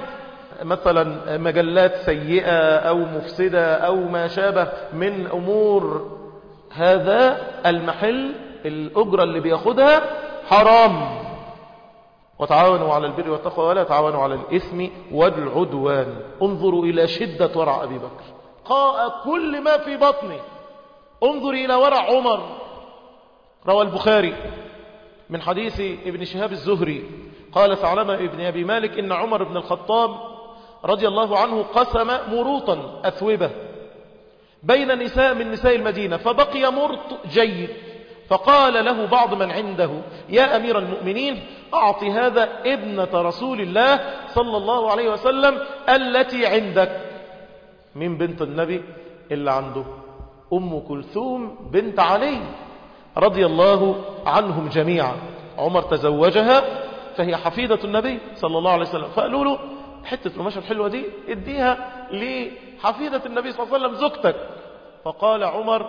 مثلا مجلات سيئة أو مفسدة أو ما شابه من أمور هذا المحل الأجرة اللي بياخدها حرام وتعاونوا على البر والتقوى ولا تعاونوا على الإثم والعدوان انظروا إلى شدة ورع أبي بكر قاء كل ما في بطنه انظر إلى ورع عمر روى البخاري من حديث ابن شهاب الزهري قال ثعلمة ابن أبي مالك إن عمر بن الخطاب رضي الله عنه قسم مروطا أثوبة بين نساء من نساء المدينة فبقي مرط جيد فقال له بعض من عنده يا أمير المؤمنين أعط هذا ابنة رسول الله صلى الله عليه وسلم التي عندك من بنت النبي اللي عنده أم كلثوم بنت علي رضي الله عنهم جميعا عمر تزوجها فهي حفيدة النبي صلى الله عليه وسلم فقالوا له حتة القماشة الحلوة دي اديها لحفيدة النبي صلى الله عليه وسلم زوجتك فقال عمر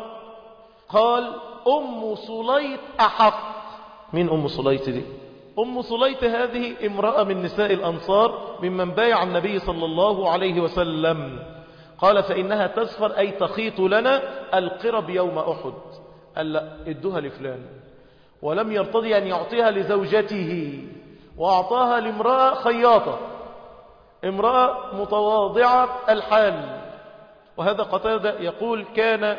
قال أم صليت أحق مين أم صليت دي أم صليت هذه امرأة من نساء الأنصار ممن بايع النبي صلى الله عليه وسلم قال فإنها تسفر أي تخيط لنا القرب يوم أحد قال لا ادوها لفلان ولم يرتضي أن يعطيها لزوجته وأعطاها لامرأة خياطة امرأة متواضعة الحال وهذا قتادة يقول كان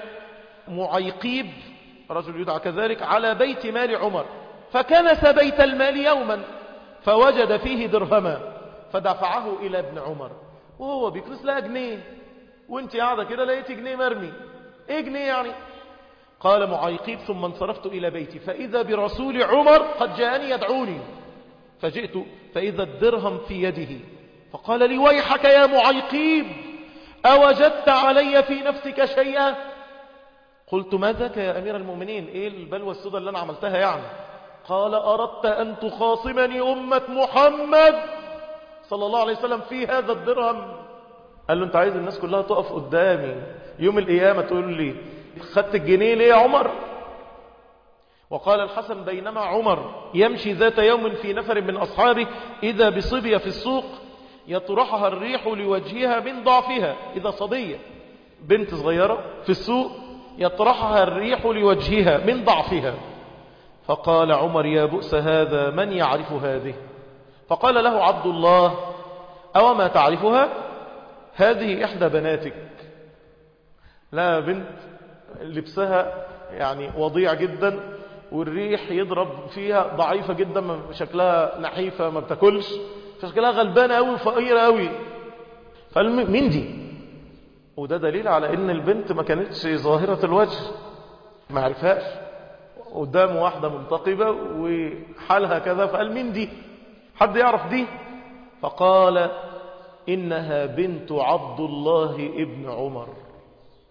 معيقيب رجل يدعى كذلك على بيت مال عمر فكنس بيت المال يوما فوجد فيه درهما فدفعه إلى ابن عمر وهو بيكنس لها جنيه وانت قاعدة كده لقيت جنيه مرمي ايه جنيه يعني قال معيقيب ثم انصرفت إلى بيتي فإذا برسول عمر قد جاءني يدعوني فجئت فإذا الدرهم في يده فقال لي ويحك يا معيقيب أوجدت علي في نفسك شيئا قلت ما ذاك يا أمير المؤمنين إيه البلوى السوداء اللي أنا عملتها يعني قال أردت أن تخاصمني أمة محمد صلى الله عليه وسلم في هذا الدرهم قال له أنت عايز الناس كلها تقف قدامي يوم القيامة تقول لي خدت الجنيه ليه يا عمر وقال الحسن بينما عمر يمشي ذات يوم في نفر من أصحابه إذا بصبية في السوق يطرحها الريح لوجهها من ضعفها إذا صبية بنت صغيرة في السوق يطرحها الريح لوجهها من ضعفها فقال عمر يا بؤس هذا من يعرف هذه فقال له عبد الله أو ما تعرفها هذه إحدى بناتك لا بنت لبسها يعني وضيع جدا والريح يضرب فيها ضعيفة جدا شكلها نحيفة ما بتاكلش شكلها غلبانة قوي وفقيرة قوي فقال مين دي وده دليل على ان البنت ما كانتش ظاهرة الوجه ما عرفهاش قدام واحدة منتقبة وحالها كذا فقال مين دي حد يعرف دي فقال إنها بنت عبد الله ابن عمر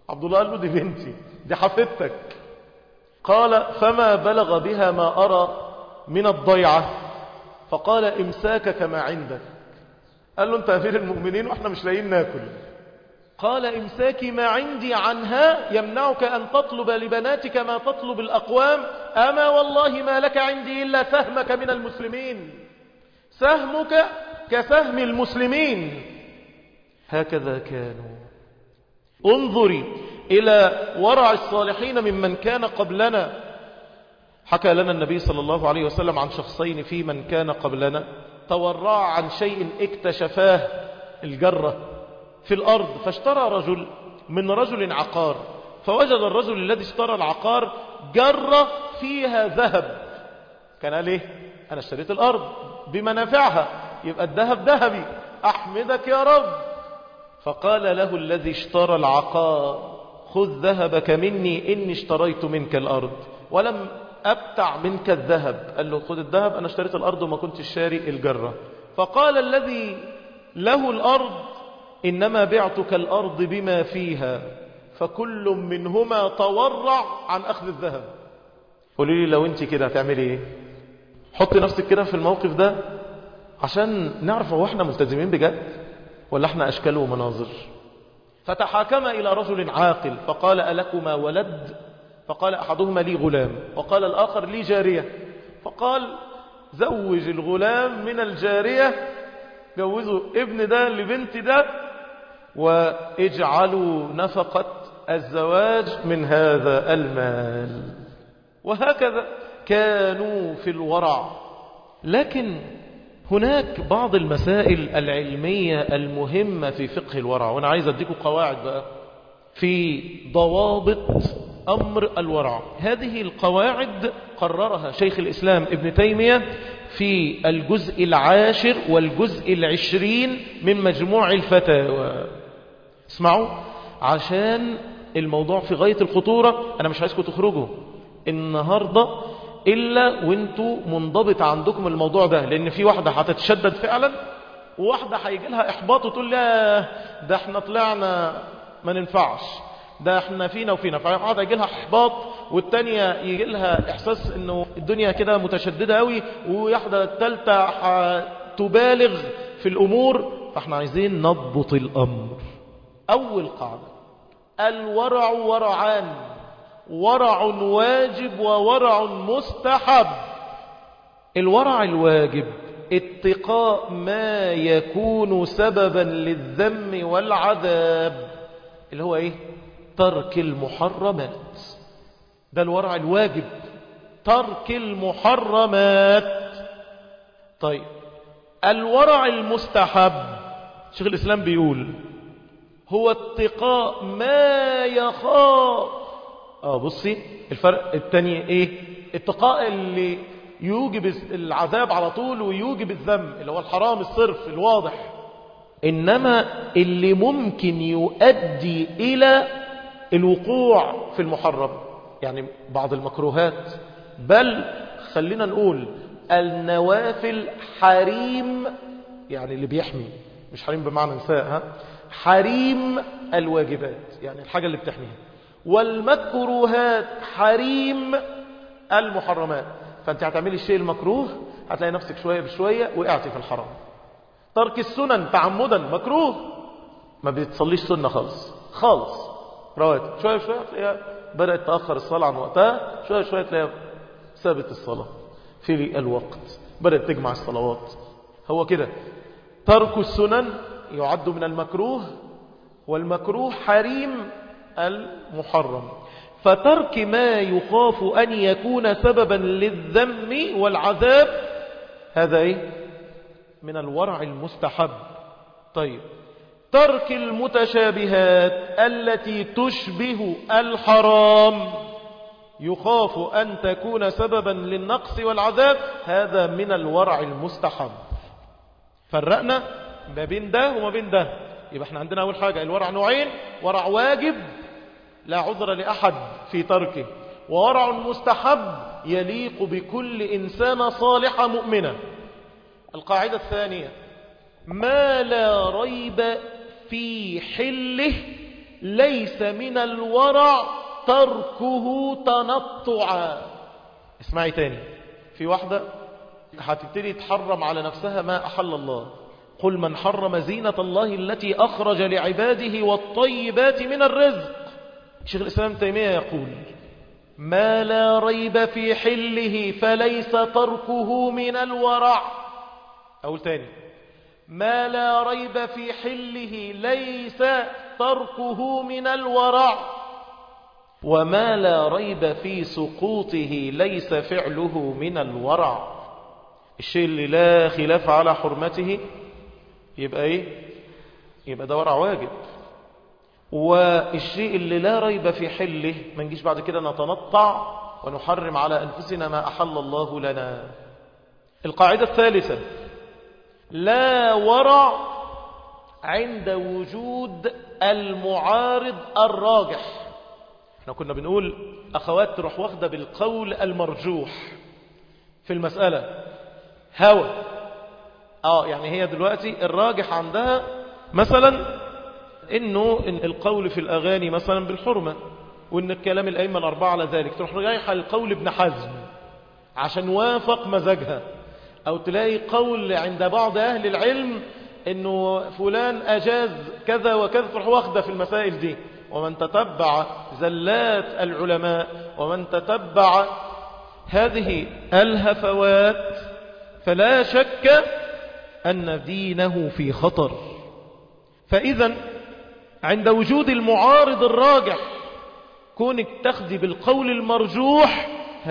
عبد الله قال له دي بنتي دي حفيدتك قال فما بلغ بها ما أرى من الضيعة فقال امساكك ما عندك قال له انت امير المؤمنين واحنا مش لاقيين ناكل قال امساكي ما عندي عنها يمنعك أن تطلب لبناتك ما تطلب الأقوام أما والله ما لك عندي إلا سهمك من المسلمين سهمك كسهم المسلمين هكذا كانوا انظري إلى ورع الصالحين ممن كان قبلنا حكى لنا النبي صلى الله عليه وسلم عن شخصين في من كان قبلنا تورع عن شيء اكتشفاه الجرة في الأرض فاشترى رجل من رجل عقار فوجد الرجل الذي اشترى العقار جرة فيها ذهب كان قال ايه انا اشتريت الارض بمنافعها يبقى الذهب ذهبي احمدك يا رب فقال له الذي اشترى العقار خذ ذهبك مني اني اشتريت منك الارض ولم ابتع منك الذهب قال له خذ الذهب انا اشتريت الارض وما كنت شاري الجرة فقال الذي له الارض انما بعتك الارض بما فيها فكل منهما تورع عن اخذ الذهب قولي لي لو انت كده هتعملي ايه حطي نفسك كده في الموقف ده عشان نعرف هو احنا ملتزمين بجد ولا احنا اشكال ومناظر فتحاكم الى رجل عاقل فقال الكما ولد فقال احدهما لي غلام وقال الاخر لي جارية فقال زوج الغلام من الجارية جوزوا ابن ده لبنت ده واجعلوا نفقة الزواج من هذا المال وهكذا كانوا في الورع لكن هناك بعض المسائل العلمية المهمة في فقه الورع وأنا عايز أديكم قواعد بقى في ضوابط أمر الورع هذه القواعد قررها شيخ الإسلام ابن تيمية في الجزء العاشر والجزء العشرين من مجموع الفتاوى اسمعوا عشان الموضوع في غاية الخطورة أنا مش عايزكم تخرجوا النهاردة إلا وانتوا منضبط عندكم الموضوع ده لأن في واحدة هتتشدد فعلا وواحدة هيجي لها إحباط وتقول لا ده احنا طلعنا ما ننفعش ده احنا فينا وفينا فواحدة يجي لها إحباط والتانية يجي لها إحساس إنه الدنيا كده متشددة قوي وواحدة التالتة هتبالغ في الأمور فاحنا عايزين نضبط الأمر أول قاعدة الورع ورعان ورع واجب وورع مستحب الورع الواجب اتقاء ما يكون سببا للذم والعذاب اللي هو ايه ترك المحرمات ده الورع الواجب ترك المحرمات طيب الورع المستحب شيخ الإسلام بيقول هو اتقاء ما يخاف اه بصي الفرق التاني ايه اتقاء اللي يوجب العذاب على طول ويوجب الذم اللي هو الحرام الصرف الواضح انما اللي ممكن يؤدي الى الوقوع في المحرم يعني بعض المكروهات بل خلينا نقول النوافل حريم يعني اللي بيحمي مش حريم بمعنى نساء ها حريم الواجبات يعني الحاجة اللي بتحميها والمكروهات حريم المحرمات فانت هتعملي الشيء المكروه هتلاقي نفسك شوية بشوية وقعتي في الحرام ترك السنن تعمدا مكروه ما بتصليش سنة خالص خالص رواتب شوية بشوية تلاقيها بدأت تأخر الصلاة عن وقتها شوية بشوية تلاقيها ثابت الصلاة في الوقت بدأت تجمع الصلوات هو كده ترك السنن يعد من المكروه والمكروه حريم المحرم فترك ما يخاف أن يكون سببا للذم والعذاب هذا إيه؟ من الورع المستحب طيب ترك المتشابهات التي تشبه الحرام يخاف أن تكون سببا للنقص والعذاب هذا من الورع المستحب فرقنا ما بين ده وما بين ده يبقى احنا عندنا أول حاجة الورع نوعين ورع واجب لا عذر لأحد في تركه وورع مستحب يليق بكل إنسان صالحة مؤمنة القاعدة الثانية ما لا ريب في حله ليس من الورع تركه تنطعا اسمعي تاني في واحدة هتبتدي تحرم على نفسها ما أحل الله قل من حرم زينة الله التي أخرج لعباده والطيبات من الرزق شيخ الإسلام تيمية يقول ما لا ريب في حله فليس تركه من الورع أقول تاني ما لا ريب في حله ليس تركه من الورع وما لا ريب في سقوطه ليس فعله من الورع الشيء اللي لا خلاف على حرمته يبقى ايه يبقى ده ورع واجب والشيء اللي لا ريب في حله ما نجيش بعد كده نتنطع ونحرم على أنفسنا ما أحل الله لنا القاعدة الثالثة لا ورع عند وجود المعارض الراجح احنا كنا بنقول أخوات تروح واخدة بالقول المرجوح في المسألة هوى اه يعني هي دلوقتي الراجح عندها مثلا انه إن القول في الاغاني مثلا بالحرمة وان الكلام الائمة الاربعة على ذلك تروح رايحة القول ابن حزم عشان وافق مزاجها او تلاقي قول عند بعض اهل العلم انه فلان اجاز كذا وكذا تروح واخده في المسائل دي ومن تتبع زلات العلماء ومن تتبع هذه الهفوات فلا شك أن دينه في خطر فإذا عند وجود المعارض الراجح كونك تخذي بالقول المرجوح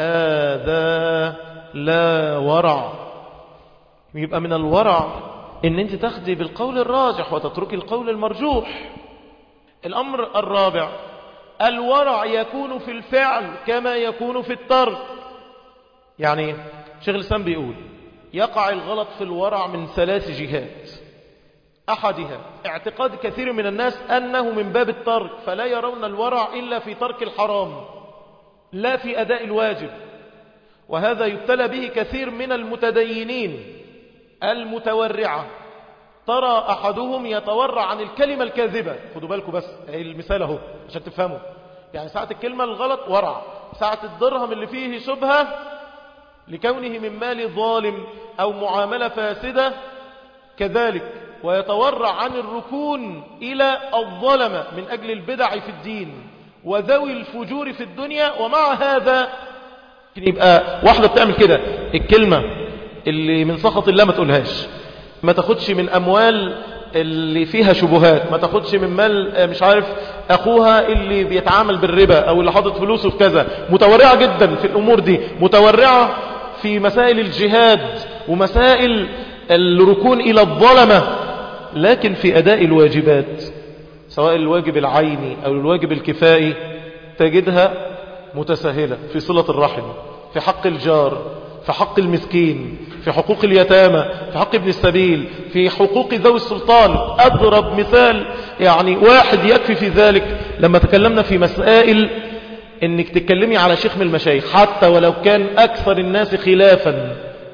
هذا لا ورع يبقى من الورع ان انت تخذي بالقول الراجح وتتركي القول المرجوح الامر الرابع الورع يكون في الفعل كما يكون في الترك يعني شيخ الاسلام بيقول يقع الغلط في الورع من ثلاث جهات أحدها اعتقاد كثير من الناس أنه من باب الترك فلا يرون الورع إلا في ترك الحرام لا في أداء الواجب وهذا يبتلى به كثير من المتدينين المتورعة ترى أحدهم يتورع عن الكلمة الكاذبة خدوا بالكم بس المثال اهو عشان تفهموا يعني ساعة الكلمة الغلط ورع ساعة الدرهم اللي فيه شبهة لكونه من مال ظالم أو معاملة فاسدة كذلك ويتورع عن الركون إلى الظلمة من أجل البدع في الدين وذوي الفجور في الدنيا ومع هذا يبقى واحدة بتعمل كده الكلمة اللي من سخط الله ما تقولهاش ما تاخدش من أموال اللي فيها شبهات ما تاخدش من مال مش عارف أخوها اللي بيتعامل بالربا أو اللي حاطط فلوسه في كذا متورعة جدا في الأمور دي متورعة في مسائل الجهاد ومسائل الركون إلى الظلمة لكن في أداء الواجبات سواء الواجب العيني أو الواجب الكفائي تجدها متساهلة في صلة الرحم في حق الجار في حق المسكين في حقوق اليتامى في حق ابن السبيل في حقوق ذوي السلطان أضرب مثال يعني واحد يكفي في ذلك لما تكلمنا في مسائل انك تتكلمي على شيخ من المشايخ حتى ولو كان أكثر الناس خلافا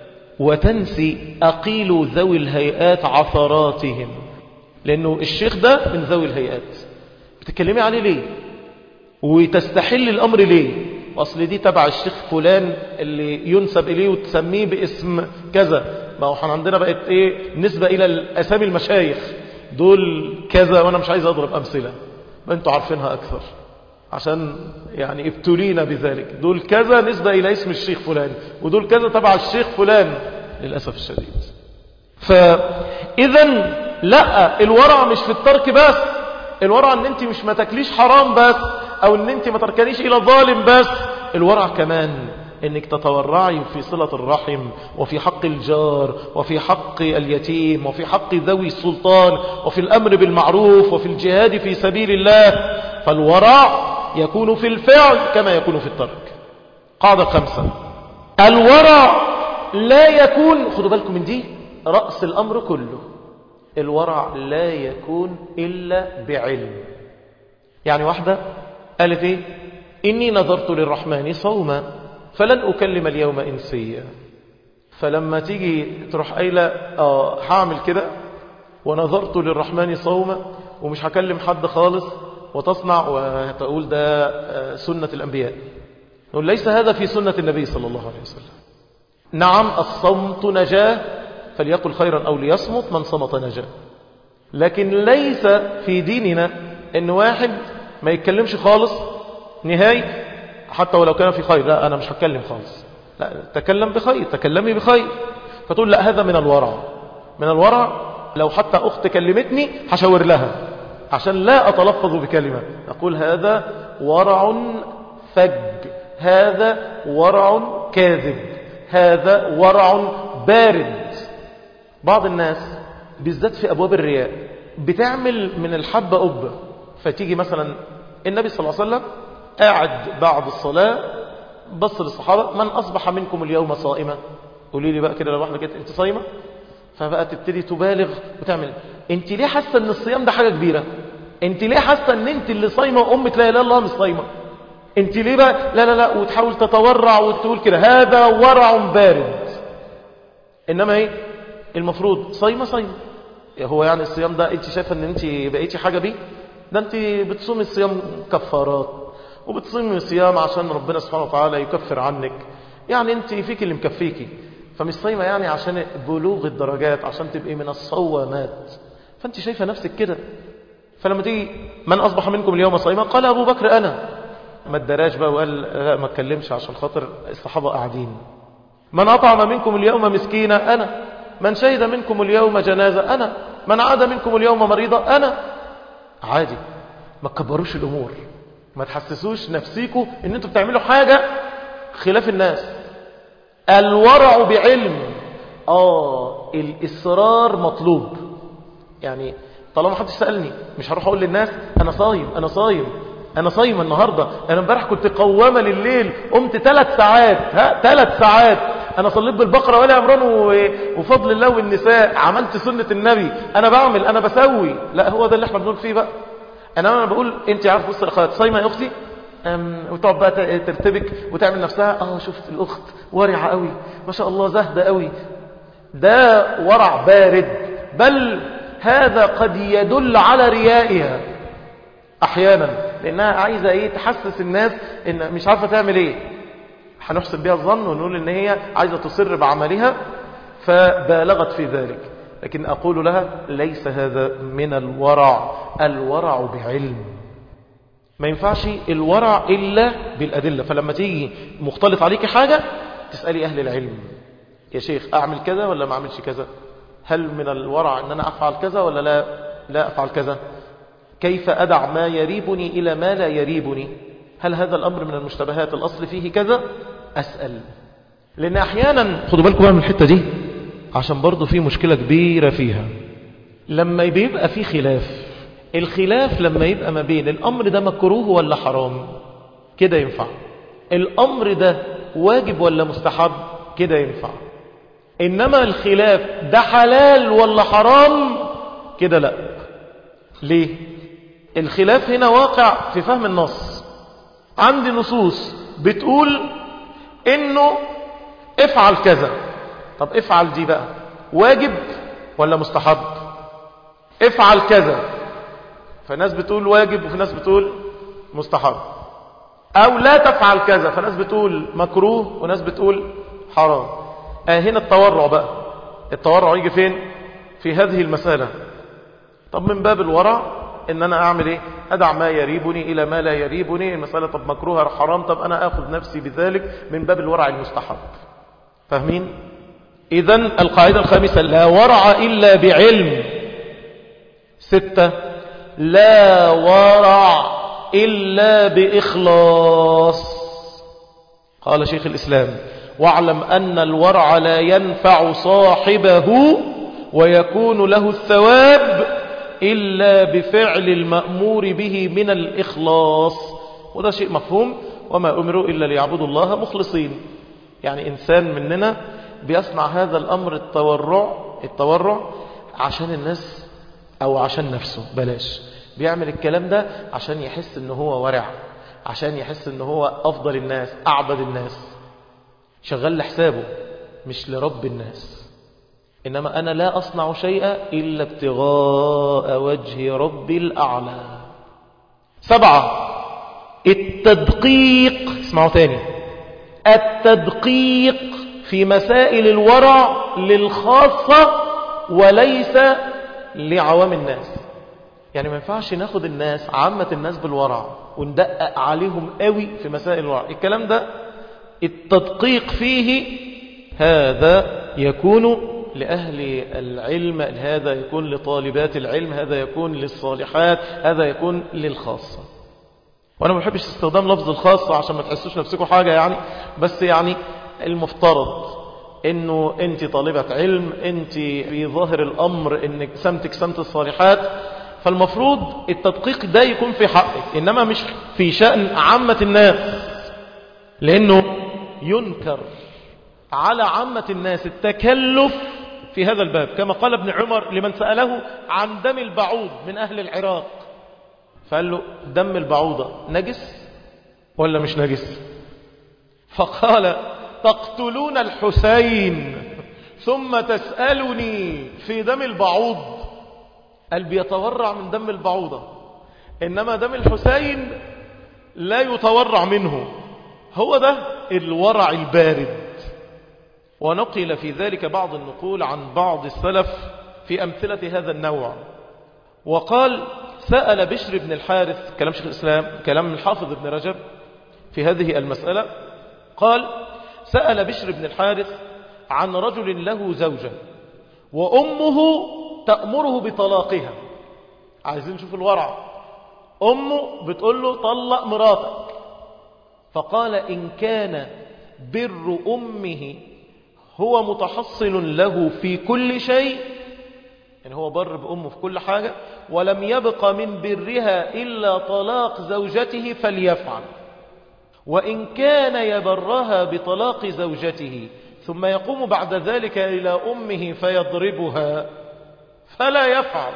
وتنسي أقيل ذوي الهيئات عثراتهم لأنه الشيخ ده من ذوي الهيئات بتتكلمي عليه ليه وتستحل الأمر ليه أصل دي تبع الشيخ فلان اللي ينسب إليه وتسميه باسم كذا ما هو عندنا بقت إيه نسبة إلى الأسامي المشايخ دول كذا وأنا مش عايز أضرب أمثلة ما أنتوا عارفينها أكثر عشان يعني ابتلينا بذلك دول كذا نسبة إلى اسم الشيخ فلان ودول كذا تبع الشيخ فلان للأسف الشديد فإذا لا الورع مش في الترك بس الورع ان انت مش ما تاكليش حرام بس او ان انت ما تركنيش الى ظالم بس الورع كمان انك تتورعي في صلة الرحم وفي حق الجار وفي حق اليتيم وفي حق ذوي السلطان وفي الامر بالمعروف وفي الجهاد في سبيل الله فالورع يكون في الفعل كما يكون في الترك قاعدة خمسة الورع لا يكون خدوا بالكم من دي رأس الأمر كله الورع لا يكون إلا بعلم يعني واحدة قالت إيه إني نظرت للرحمن صوما فلن أكلم اليوم إنسيا فلما تيجي تروح قايلة آه هعمل كده ونظرت للرحمن صوما ومش هكلم حد خالص وتصنع وتقول ده سنة الأنبياء نقول ليس هذا في سنة النبي صلى الله عليه وسلم نعم الصمت نجاة فليقل خيرا أو ليصمت من صمت نجاة لكن ليس في ديننا ان واحد ما يتكلمش خالص نهاية حتى ولو كان في خير لا أنا مش هتكلم خالص لا تكلم بخير تكلمي بخير فتقول لا هذا من الورع من الورع لو حتى أخت كلمتني هشاور لها عشان لا أتلفظ بكلمة أقول هذا ورع فج هذا ورع كاذب هذا ورع بارد بعض الناس بالذات في أبواب الرياء بتعمل من الحبة أبة فتيجي مثلا النبي صلى الله عليه وسلم قاعد بعد الصلاة بص للصحابة من أصبح منكم اليوم صائمة قولي لي بقى كده لو واحدة كده انت صايمة فبقى تبتدي تبالغ وتعمل انت ليه حاسة ان الصيام ده حاجة كبيرة انت ليه حاسة ان انت اللي صايمة وامك لا اله الا الله مش صايمة انت ليه بقى لا لا لا وتحاول تتورع وتقول كده هذا ورع بارد انما ايه المفروض صايمة صايمة هو يعني الصيام ده انت شايفة ان انت بقيتي حاجة بيه ده انت بتصومي الصيام كفارات وبتصومي الصيام عشان ربنا سبحانه وتعالى يكفر عنك يعني انت فيك اللي مكفيكي فمش صايمة يعني عشان بلوغ الدرجات عشان تبقي من الصوامات فانت شايفة نفسك كده فلما تيجي من أصبح منكم اليوم صايما قال أبو بكر أنا ما ادراش بقى وقال لا ما اتكلمش عشان خاطر الصحابة قاعدين من أطعم منكم اليوم مسكينا أنا من شهد منكم اليوم جنازة أنا من عاد منكم اليوم مريضة أنا عادي ما تكبروش الأمور ما تحسسوش نفسيكم ان انتوا بتعملوا حاجة خلاف الناس الورع بعلم آه الإصرار مطلوب يعني طالما ما حدش سألني مش هروح أقول للناس أنا صايم أنا صايم أنا صايم النهاردة أنا امبارح كنت قوامة لليل قمت ثلاث ساعات ها ثلاث ساعات أنا صليت بالبقرة ولا عمران وفضل الله والنساء عملت سنة النبي أنا بعمل أنا بسوي لا هو ده اللي احنا بنقول فيه بقى أنا أنا بقول أنت عارف بص الأخوات صايمة يا أختي وتقعد بقى ترتبك وتعمل نفسها اه شفت الأخت ورعة قوي ما شاء الله زهدة قوي ده ورع بارد بل هذا قد يدل على ريائها أحيانا لأنها عايزة إيه تحسس الناس إن مش عارفة تعمل إيه هنحسن بها الظن ونقول إن هي عايزة تصر بعملها فبالغت في ذلك لكن أقول لها ليس هذا من الورع الورع بعلم ما ينفعش الورع إلا بالأدلة فلما تيجي مختلط عليك حاجة تسألي أهل العلم يا شيخ أعمل كذا ولا ما أعملش كذا هل من الورع أن أنا أفعل كذا ولا لا, لا أفعل كذا كيف أدع ما يريبني إلى ما لا يريبني هل هذا الأمر من المشتبهات الأصل فيه كذا أسأل لأن أحيانا خدوا بالكم من الحتة دي عشان برضو في مشكلة كبيرة فيها لما بيبقى في خلاف الخلاف لما يبقى ما بين الأمر ده مكروه ولا حرام كده ينفع الأمر ده واجب ولا مستحب كده ينفع إنما الخلاف ده حلال ولا حرام كده لا ليه الخلاف هنا واقع في فهم النص عندي نصوص بتقول انه افعل كذا طب افعل دي بقى واجب ولا مستحب افعل كذا فناس بتقول واجب وفي ناس بتقول مستحب او لا تفعل كذا فناس بتقول مكروه وناس بتقول حرام آه هنا التورع بقى التورع يجي فين في هذه المسألة طب من باب الورع ان انا اعمل ايه ادع ما يريبني الى ما لا يريبني المسألة طب مكروه حرام طب انا اخذ نفسي بذلك من باب الورع المستحب فاهمين اذا القاعدة الخامسة لا ورع الا بعلم ستة لا ورع الا باخلاص قال شيخ الاسلام واعلم ان الورع لا ينفع صاحبه ويكون له الثواب إلا بفعل المأمور به من الإخلاص وده شيء مفهوم وما أمروا إلا ليعبدوا الله مخلصين يعني إنسان مننا بيصنع هذا الأمر التورع التورع عشان الناس أو عشان نفسه بلاش بيعمل الكلام ده عشان يحس ان هو ورع عشان يحس ان هو أفضل الناس أعبد الناس شغال لحسابه مش لرب الناس إنما أنا لا أصنع شيئا إلا ابتغاء وجه ربي الأعلى سبعة التدقيق اسمعوا تاني التدقيق في مسائل الورع للخاصة وليس لعوام الناس يعني ما ينفعش ناخد الناس عامة الناس بالورع وندقق عليهم قوي في مسائل الورع الكلام ده التدقيق فيه هذا يكون لأهل العلم هذا يكون لطالبات العلم هذا يكون للصالحات هذا يكون للخاصة وأنا ما بحبش استخدام لفظ الخاصة عشان ما تحسوش نفسكم حاجة يعني بس يعني المفترض انه انت طالبة علم انت في ظاهر الامر انك سمتك سمت الصالحات فالمفروض التدقيق ده يكون في حقك انما مش في شأن عامة الناس لانه ينكر على عامة الناس التكلف في هذا الباب كما قال ابن عمر لمن سأله عن دم البعوض من أهل العراق فقال له دم البعوضة نجس ولا مش نجس فقال تقتلون الحسين ثم تسألني في دم البعوض قال بيتورع من دم البعوضة إنما دم الحسين لا يتورع منه هو ده الورع البارد ونقل في ذلك بعض النقول عن بعض السلف في أمثلة هذا النوع وقال سأل بشر بن الحارث كلام شيخ الإسلام كلام الحافظ ابن رجب في هذه المسألة قال سأل بشر بن الحارث عن رجل له زوجة وأمه تأمره بطلاقها عايزين نشوف الورع أمه بتقول له طلق مراتك فقال إن كان بر أمه هو متحصل له في كل شيء يعني هو بر بأمه في كل حاجة ولم يبق من برها إلا طلاق زوجته فليفعل وإن كان يبرها بطلاق زوجته ثم يقوم بعد ذلك إلى أمه فيضربها فلا يفعل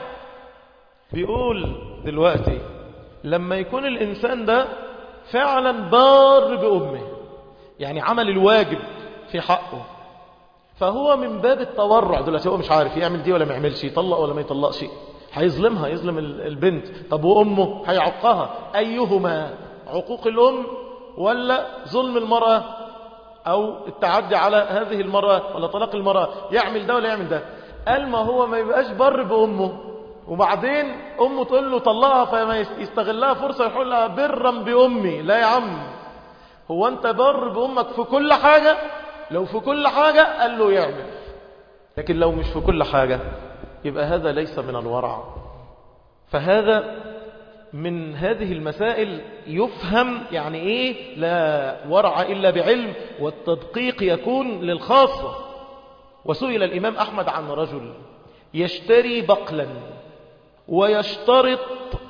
بيقول دلوقتي لما يكون الإنسان ده فعلا بار بأمه يعني عمل الواجب في حقه فهو من باب التورع دلوقتي هو مش عارف يعمل دي ولا ما يعملش يطلق ولا ما يطلقش هيظلمها يظلم البنت طب وأمه هيعقها أيهما عقوق الأم ولا ظلم المرأة أو التعدي على هذه المرأة ولا طلاق المرأة يعمل ده ولا يعمل ده قال ما هو ما يبقاش بر بأمه وبعدين أمه تقول له طلقها فما يستغلها فرصة يقول لها برا بأمي لا يا عم هو أنت بر بأمك في كل حاجة لو في كل حاجة قال له يعمل لكن لو مش في كل حاجة يبقى هذا ليس من الورع فهذا من هذه المسائل يفهم يعني ايه لا ورع إلا بعلم والتدقيق يكون للخاصة وسئل الإمام أحمد عن رجل يشتري بقلا ويشترط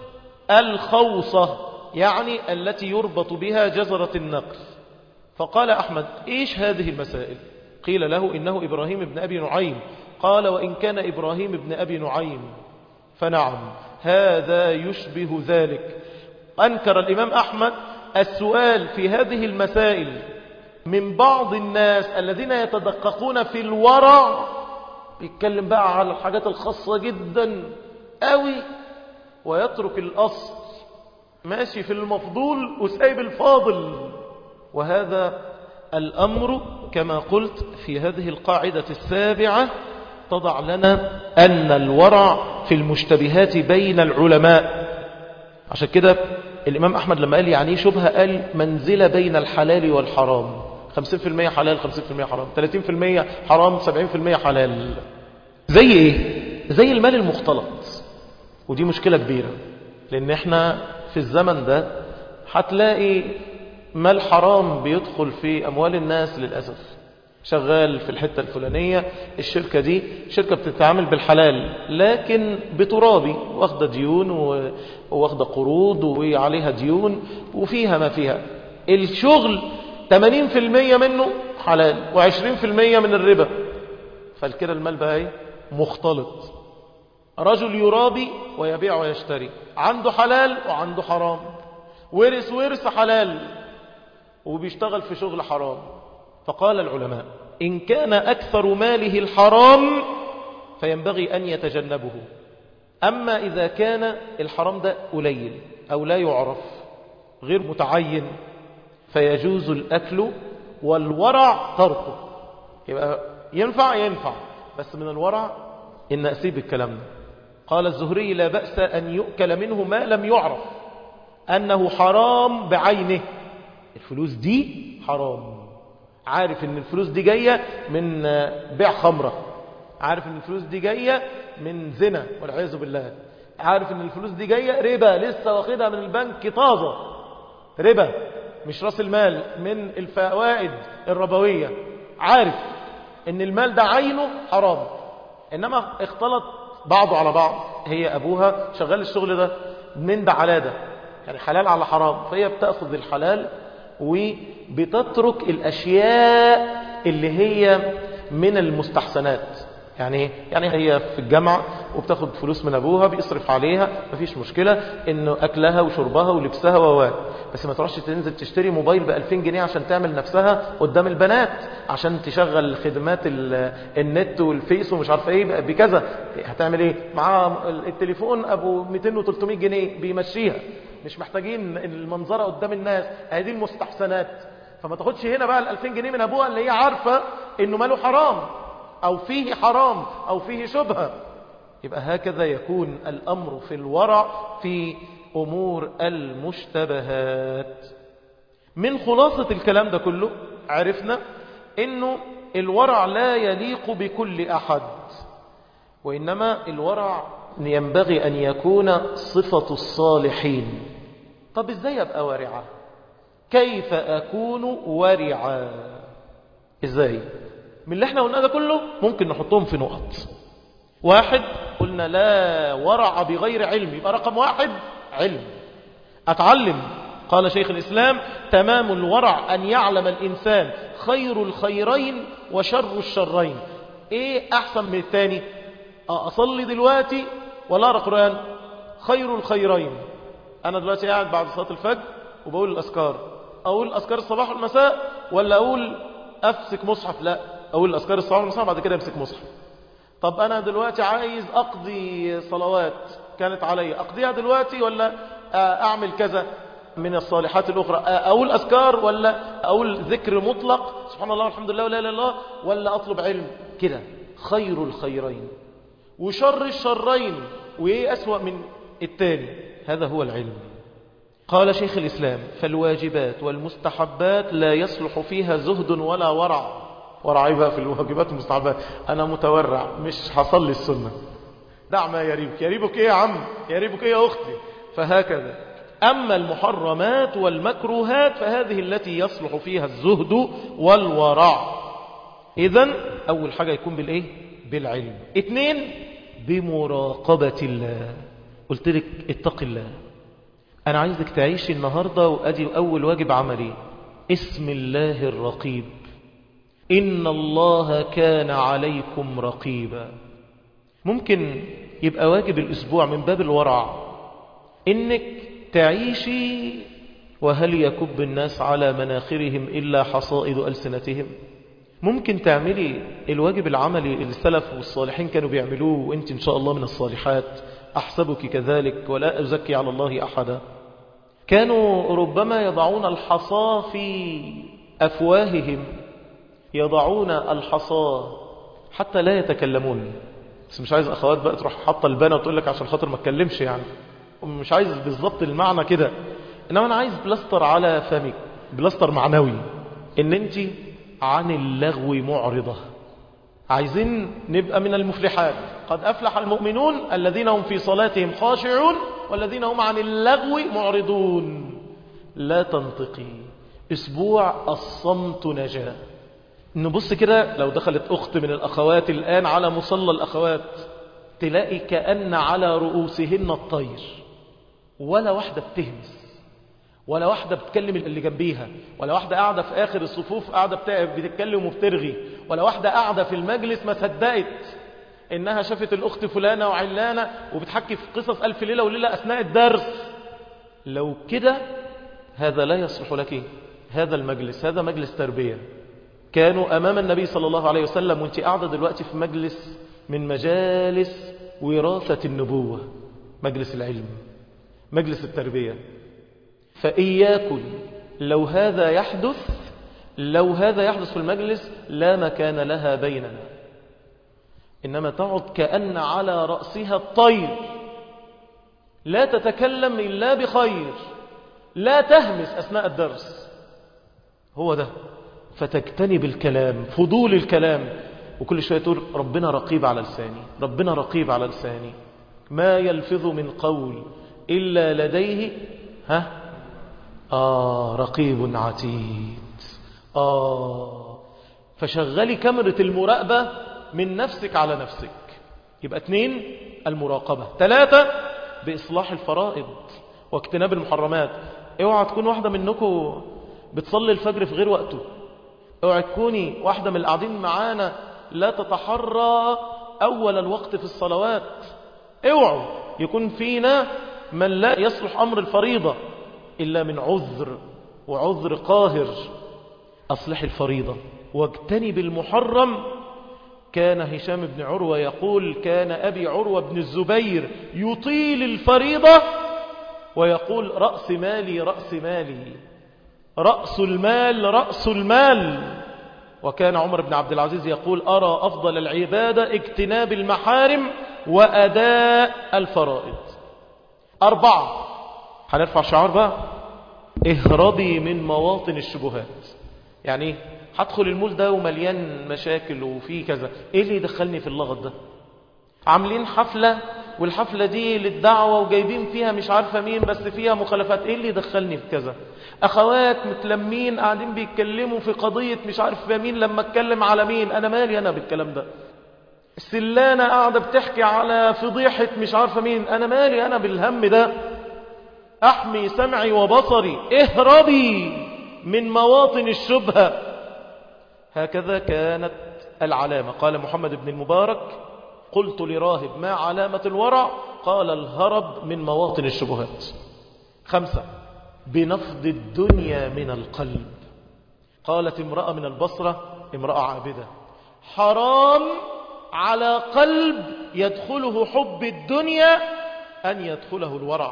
الخوصة يعني التي يربط بها جزرة النقل فقال أحمد إيش هذه المسائل قيل له إنه إبراهيم بن أبي نعيم قال وإن كان إبراهيم بن أبي نعيم فنعم هذا يشبه ذلك أنكر الإمام أحمد السؤال في هذه المسائل من بعض الناس الذين يتدققون في الورع يتكلم بقى على الحاجات الخاصة جدا قوي ويترك الأصل ماشي في المفضول وسايب الفاضل وهذا الأمر كما قلت في هذه القاعدة السابعة تضع لنا أن الورع في المشتبهات بين العلماء عشان كده الإمام أحمد لما قال يعني شبهة قال منزلة بين الحلال والحرام 50% حلال 50% حرام 30% حرام 70% حلال زي ايه زي المال المختلط ودي مشكلة كبيرة لان احنا في الزمن ده هتلاقي مال حرام بيدخل في اموال الناس للأسف شغال في الحتة الفلانية الشركة دي شركة بتتعامل بالحلال لكن بترابي واخدة ديون واخدة قروض وعليها ديون وفيها ما فيها الشغل 80% منه حلال و20% من الربا فالكده المال بقى ايه مختلط رجل يرابي ويبيع ويشتري عنده حلال وعنده حرام ورث ورث حلال وبيشتغل في شغل حرام فقال العلماء إن كان أكثر ماله الحرام فينبغي أن يتجنبه أما إذا كان الحرام ده قليل أو لا يعرف غير متعين فيجوز الأكل والورع تركه يبقى ينفع ينفع بس من الورع إن أسيب الكلام ده قال الزهري لا بأس أن يؤكل منه ما لم يعرف أنه حرام بعينه الفلوس دي حرام عارف ان الفلوس دي جاية من بيع خمرة عارف ان الفلوس دي جاية من زنا والعياذ بالله عارف ان الفلوس دي جاية ربا لسه واخدها من البنك طازة ربا مش راس المال من الفوائد الربوية عارف ان المال ده عينه حرام انما اختلط بعضه على بعض هي ابوها شغال الشغل ده من ده على ده يعني حلال على حرام فهي بتأخذ الحلال وبتترك الأشياء اللي هي من المستحسنات يعني يعني هي في الجامعة وبتاخد فلوس من أبوها بيصرف عليها مفيش مشكلة إنه أكلها وشربها ولبسها ووال بس ما تروحش تنزل تشتري موبايل ب 2000 جنيه عشان تعمل نفسها قدام البنات عشان تشغل خدمات النت والفيس ومش عارفه ايه بكذا هتعمل ايه معاها التليفون ابو 200 و 300 جنيه بيمشيها مش محتاجين المنظره قدام الناس هذه المستحسنات فما تاخدش هنا بقى ال 2000 جنيه من ابوها اللي هي عارفه انه ماله حرام او فيه حرام او فيه شبهه يبقى هكذا يكون الامر في الورع في امور المشتبهات من خلاصه الكلام ده كله عرفنا انه الورع لا يليق بكل احد وانما الورع ينبغي أن يكون صفة الصالحين طب إزاي أبقى ورعة كيف أكون ورعا إزاي من اللي احنا قلنا ده كله ممكن نحطهم في نقط واحد قلنا لا ورع بغير علم يبقى رقم واحد علم أتعلم قال شيخ الإسلام تمام الورع أن يعلم الإنسان خير الخيرين وشر الشرين إيه أحسن من الثاني أصلي دلوقتي ولا أقرأ قرآن خير الخيرين أنا دلوقتي قاعد بعد صلاة الفجر وبقول الأذكار أقول أذكار الصباح والمساء ولا أقول أمسك مصحف لا أقول الأذكار الصباح والمساء بعد كده أمسك مصحف طب أنا دلوقتي عايز أقضي صلوات كانت علي أقضيها دلوقتي ولا أعمل كذا من الصالحات الأخرى أقول أذكار ولا أقول ذكر مطلق سبحان الله والحمد لله ولا إله إلا الله ولا أطلب علم كده خير الخيرين وشر الشرين وإيه أسوأ من التاني هذا هو العلم قال شيخ الإسلام فالواجبات والمستحبات لا يصلح فيها زهد ولا ورع ورع بقى في الواجبات والمستحبات أنا متورع مش هصلي السنة دع ما يريبك يريبك إيه يا عم يريبك إيه يا أختي فهكذا أما المحرمات والمكروهات فهذه التي يصلح فيها الزهد والورع إذا أول حاجة يكون بالإيه بالعلم اثنين بمراقبة الله قلت لك اتق الله أنا عايزك تعيشي النهاردة وأدي أول واجب عملي اسم الله الرقيب إن الله كان عليكم رقيبا ممكن يبقى واجب الأسبوع من باب الورع إنك تعيشي وهل يكب الناس على مناخرهم إلا حصائد ألسنتهم ممكن تعملي الواجب العملي اللي السلف والصالحين كانوا بيعملوه وانت ان شاء الله من الصالحات احسبك كذلك ولا ازكي على الله احدا كانوا ربما يضعون الحصى في افواههم يضعون الحصى حتى لا يتكلمون بس مش عايز اخوات بقى تروح حاطه البانه وتقول لك عشان خاطر ما اتكلمش يعني مش عايز بالظبط المعنى كده انما انا عايز بلاستر على فمك بلاستر معنوي ان انت عن اللغو معرضة عايزين نبقى من المفلحات قد أفلح المؤمنون الذين هم في صلاتهم خاشعون والذين هم عن اللغو معرضون لا تنطقي اسبوع الصمت نجاة نبص كده لو دخلت أخت من الأخوات الآن على مصلى الأخوات تلاقي كأن على رؤوسهن الطير ولا واحدة بتهمس ولا واحدة بتكلم اللي جنبيها ولا واحدة قاعدة في آخر الصفوف قاعدة بتتكلم وبترغي ولا واحدة قاعدة في المجلس ما صدقت إنها شافت الأخت فلانة وعلانة وبتحكي في قصص ألف ليلة وليلة أثناء الدرس لو كده هذا لا يصلح لك هذا المجلس هذا مجلس تربية كانوا أمام النبي صلى الله عليه وسلم وانت قاعدة دلوقتي في مجلس من مجالس وراثة النبوة مجلس العلم مجلس التربية فإياكم لو هذا يحدث لو هذا يحدث في المجلس لا مكان لها بيننا إنما تقعد كأن على رأسها الطير لا تتكلم إلا بخير لا تهمس أثناء الدرس هو ده فتجتنب الكلام فضول الكلام وكل شوية تقول ربنا رقيب على لساني ربنا رقيب على لساني ما يلفظ من قول إلا لديه ها آه رقيب عتيد آه فشغلي كاميرا المراقبة من نفسك على نفسك يبقى اثنين المراقبة ثلاثة بإصلاح الفرائض واجتناب المحرمات اوعى تكون واحدة منكم بتصلي الفجر في غير وقته اوعى تكوني واحدة من القاعدين معانا لا تتحرى أول الوقت في الصلوات اوعوا يكون فينا من لا يصلح أمر الفريضة إلا من عذر وعذر قاهر أصلح الفريضة واجتنب المحرم كان هشام بن عروة يقول كان أبي عروة بن الزبير يطيل الفريضة ويقول رأس مالي رأس مالي رأس المال رأس المال وكان عمر بن عبد العزيز يقول أرى أفضل العبادة اجتناب المحارم وأداء الفرائض أربعة هنرفع شعار بقى اهربي من مواطن الشبهات يعني ايه هدخل المول ده ومليان مشاكل وفيه كذا ايه اللي يدخلني في اللغط ده عاملين حفلة والحفلة دي للدعوة وجايبين فيها مش عارفة مين بس فيها مخالفات ايه اللي يدخلني في كذا اخوات متلمين قاعدين بيتكلموا في قضية مش عارف مين لما اتكلم على مين انا مالي انا بالكلام ده السلانة قاعدة بتحكي على فضيحة مش عارفة مين انا مالي انا بالهم ده احمي سمعي وبصري اهربي من مواطن الشبهة هكذا كانت العلامة قال محمد بن المبارك قلت لراهب ما علامة الورع قال الهرب من مواطن الشبهات خمسة بنفض الدنيا من القلب قالت امرأة من البصرة امرأة عابدة حرام على قلب يدخله حب الدنيا أن يدخله الورع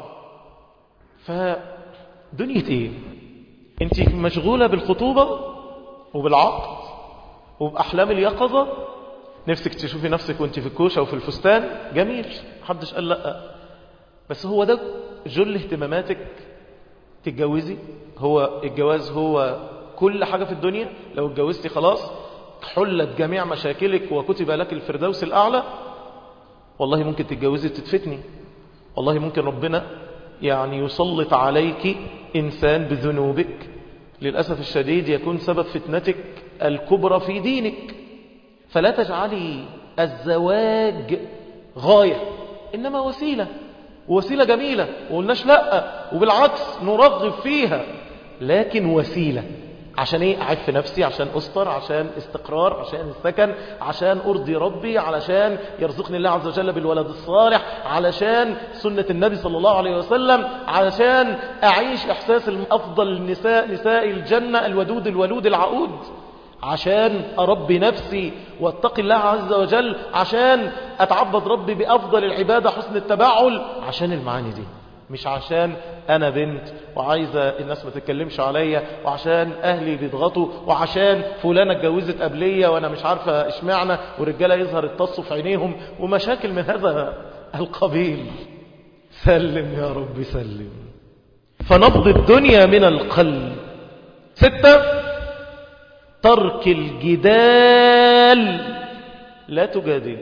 فدنيا ايه انت مشغولة بالخطوبة وبالعقد وبأحلام اليقظة نفسك تشوفي نفسك وانت في الكوشة وفي الفستان جميل محدش قال لا بس هو ده جل اهتماماتك تتجوزي هو الجواز هو كل حاجة في الدنيا لو اتجوزتي خلاص حلت جميع مشاكلك وكتب لك الفردوس الأعلى والله ممكن تتجوزي تتفتني والله ممكن ربنا يعني يسلط عليك إنسان بذنوبك للأسف الشديد يكون سبب فتنتك الكبرى في دينك فلا تجعلي الزواج غاية إنما وسيلة وسيلة جميلة وقلناش لا وبالعكس نرغب فيها لكن وسيلة عشان ايه اعف نفسي عشان استر عشان استقرار عشان السكن عشان ارضي ربي علشان يرزقني الله عز وجل بالولد الصالح علشان سنة النبي صلى الله عليه وسلم علشان اعيش احساس افضل النساء نساء الجنة الودود الولود العقود عشان أربي نفسي واتقي الله عز وجل عشان أتعبد ربي بأفضل العبادة حسن التبعل عشان المعاني دي مش عشان أنا بنت وعايزة الناس ما تتكلمش عليا وعشان أهلي بيضغطوا وعشان فلانة اتجوزت قبلية وأنا مش عارفة اشمعنى ورجالة يظهر التص في عينيهم ومشاكل من هذا القبيل سلم يا رب سلم فنبض الدنيا من القلب ستة ترك الجدال لا تجادلي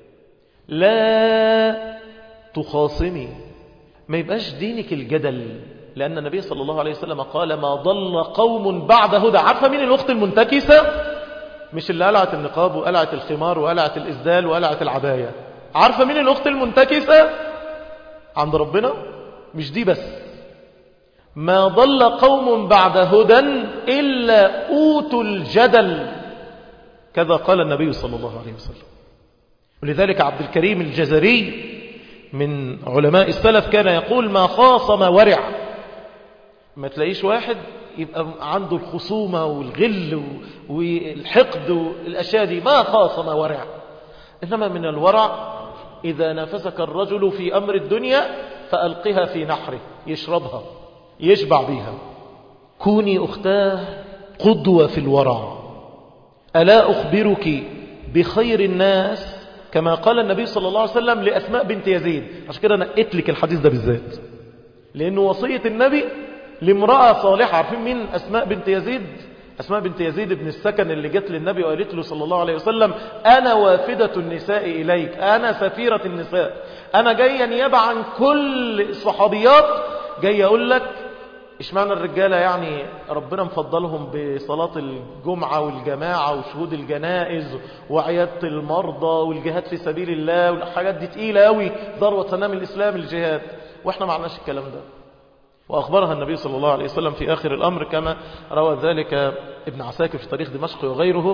لا تخاصمي ما يبقاش دينك الجدل لأن النبي صلى الله عليه وسلم قال ما ضل قوم بعد هدى عارفة مين الأخت المنتكسة مش اللي قلعت النقاب وقلعت الخمار وقلعت الإسدال وقلعت العباية عارفة مين الأخت المنتكسة عند ربنا مش دي بس ما ضل قوم بعد هدى إلا أوتوا الجدل كذا قال النبي صلى الله عليه وسلم ولذلك عبد الكريم الجزري من علماء السلف كان يقول ما خاصم ورع ما تلاقيش واحد يبقى عنده الخصومة والغل والحقد والأشياء دي ما خاصم ورع إنما من الورع إذا نافسك الرجل في أمر الدنيا فألقها في نحره يشربها يشبع بيها كوني أختاه قدوة في الورع ألا أخبرك بخير الناس كما قال النبي صلى الله عليه وسلم لأسماء بنت يزيد عشان كده أنا لك الحديث ده بالذات لأنه وصية النبي لامرأة صالحة عارفين مين أسماء بنت يزيد أسماء بنت يزيد بن السكن اللي جت للنبي وقالت له صلى الله عليه وسلم أنا وافدة النساء إليك أنا سفيرة النساء أنا جاية نيابة عن كل الصحابيات جاي أقول لك اشمعنى الرجالة يعني ربنا مفضلهم بصلاة الجمعة والجماعة وشهود الجنائز وعيادة المرضى والجهاد في سبيل الله والحاجات دي تقيلة قوي ذروة سنام الإسلام الجهاد واحنا ما عندناش الكلام ده وأخبرها النبي صلى الله عليه وسلم في آخر الأمر كما روى ذلك ابن عساكر في تاريخ دمشق وغيره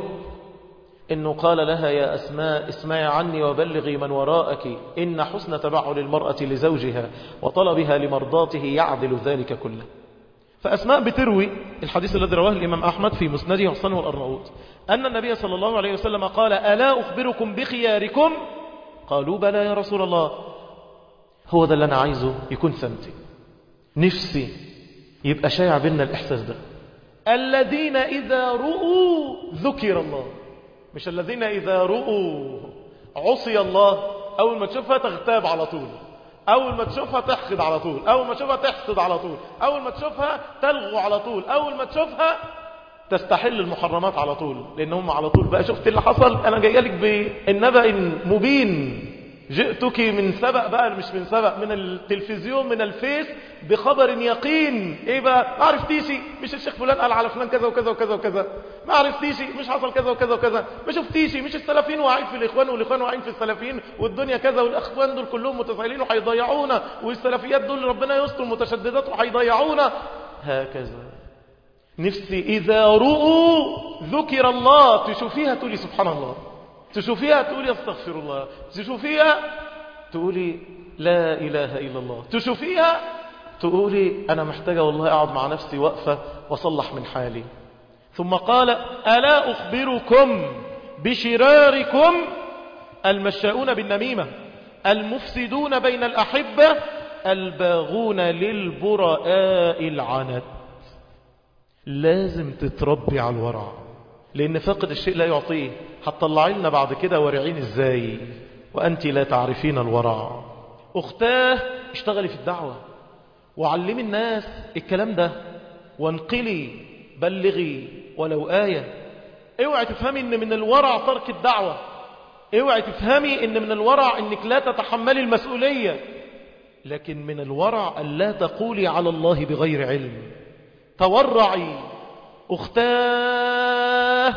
إنه قال لها يا أسماء اسمعي عني وبلغي من وراءك إن حسن تبعل المرأة لزوجها وطلبها لمرضاته يعدل ذلك كله فأسماء بتروي الحديث الذي رواه الإمام أحمد في مسنده وحسنه الأرناؤوط أن النبي صلى الله عليه وسلم قال ألا أخبركم بخياركم قالوا بلى يا رسول الله هو ده اللي أنا عايزه يكون سمتي نفسي يبقى شايع بينا الإحساس ده الذين إذا رؤوا ذكر الله مش الذين إذا رؤوا عصي الله أول ما تشوفها تغتاب على طول أول ما تشوفها تحقد على طول أول ما تشوفها تحسد على طول أول ما تشوفها تلغو على طول أول ما تشوفها تستحل المحرمات على طول لأنهم على طول بقى شفت اللي حصل أنا جاي لك بالنبأ مبين جئتك من سبق بقى مش من سبق من التلفزيون من الفيس بخبر يقين ايه بقى ما عرفتيشي مش الشيخ فلان قال على فلان كذا وكذا وكذا وكذا ما عرفتيشي مش حصل كذا وكذا وكذا ما شفتيشي مش السلفيين واقعين في الاخوان والاخوان واقعين في السلفيين والدنيا كذا والاخوان دول كلهم متفائلين وهيضيعونا والسلفيات دول ربنا يستر متشددات وهيضيعونا هكذا نفسي اذا رؤوا ذكر الله تشوفيها تقولي سبحان الله تشوفيها تقولي استغفر الله تشوفيها تقولي لا إله إلا الله تشوفيها تقولي أنا محتاجة والله أقعد مع نفسي وقفة وصلح من حالي ثم قال ألا أخبركم بشراركم المشاؤون بالنميمة المفسدون بين الأحبة الباغون للبراء العنت لازم تتربي على الورع لأن فاقد الشيء لا يعطيه هتطلعي لنا بعد كده ورعين ازاي وأنت لا تعرفين الورع أختاه اشتغلي في الدعوة وعلمي الناس الكلام ده وانقلي بلغي ولو آية اوعي تفهمي ان من الورع ترك الدعوة اوعي تفهمي ان من الورع انك لا تتحملي المسؤولية لكن من الورع أن لا تقولي على الله بغير علم تورعي أختاه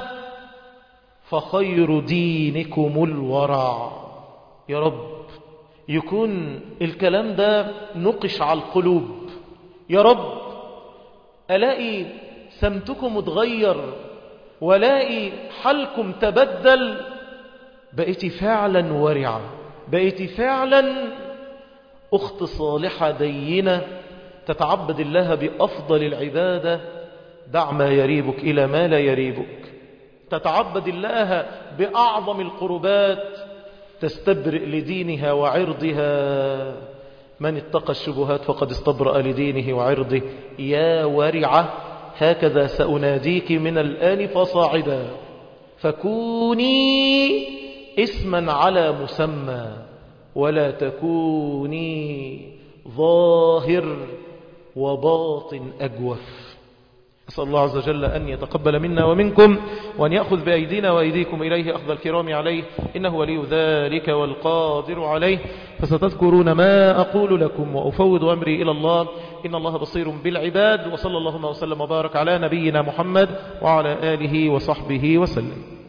فخير دينكم الورع يا رب يكون الكلام ده نقش على القلوب يا رب ألاقي سمتكم اتغير ولاقي حالكم تبدل بقيتي فعلا ورعة بقيتي فعلا أخت صالحة دينة تتعبد الله بأفضل العبادة دع ما يريبك إلى ما لا يريبك تتعبد الله بأعظم القربات تستبرئ لدينها وعرضها من اتقى الشبهات فقد استبرأ لدينه وعرضه يا ورعة هكذا سأناديك من الآن فصاعدا فكوني اسما على مسمى ولا تكوني ظاهر وباطن أجوف أسأل الله عز وجل أن يتقبل منا ومنكم وأن يأخذ بأيدينا وأيديكم إليه أخذ الكرام عليه إنه ولي ذلك والقادر عليه فستذكرون ما أقول لكم وأفوض أمري إلى الله إن الله بصير بالعباد وصلى اللهم وسلم وبارك على نبينا محمد وعلى آله وصحبه وسلم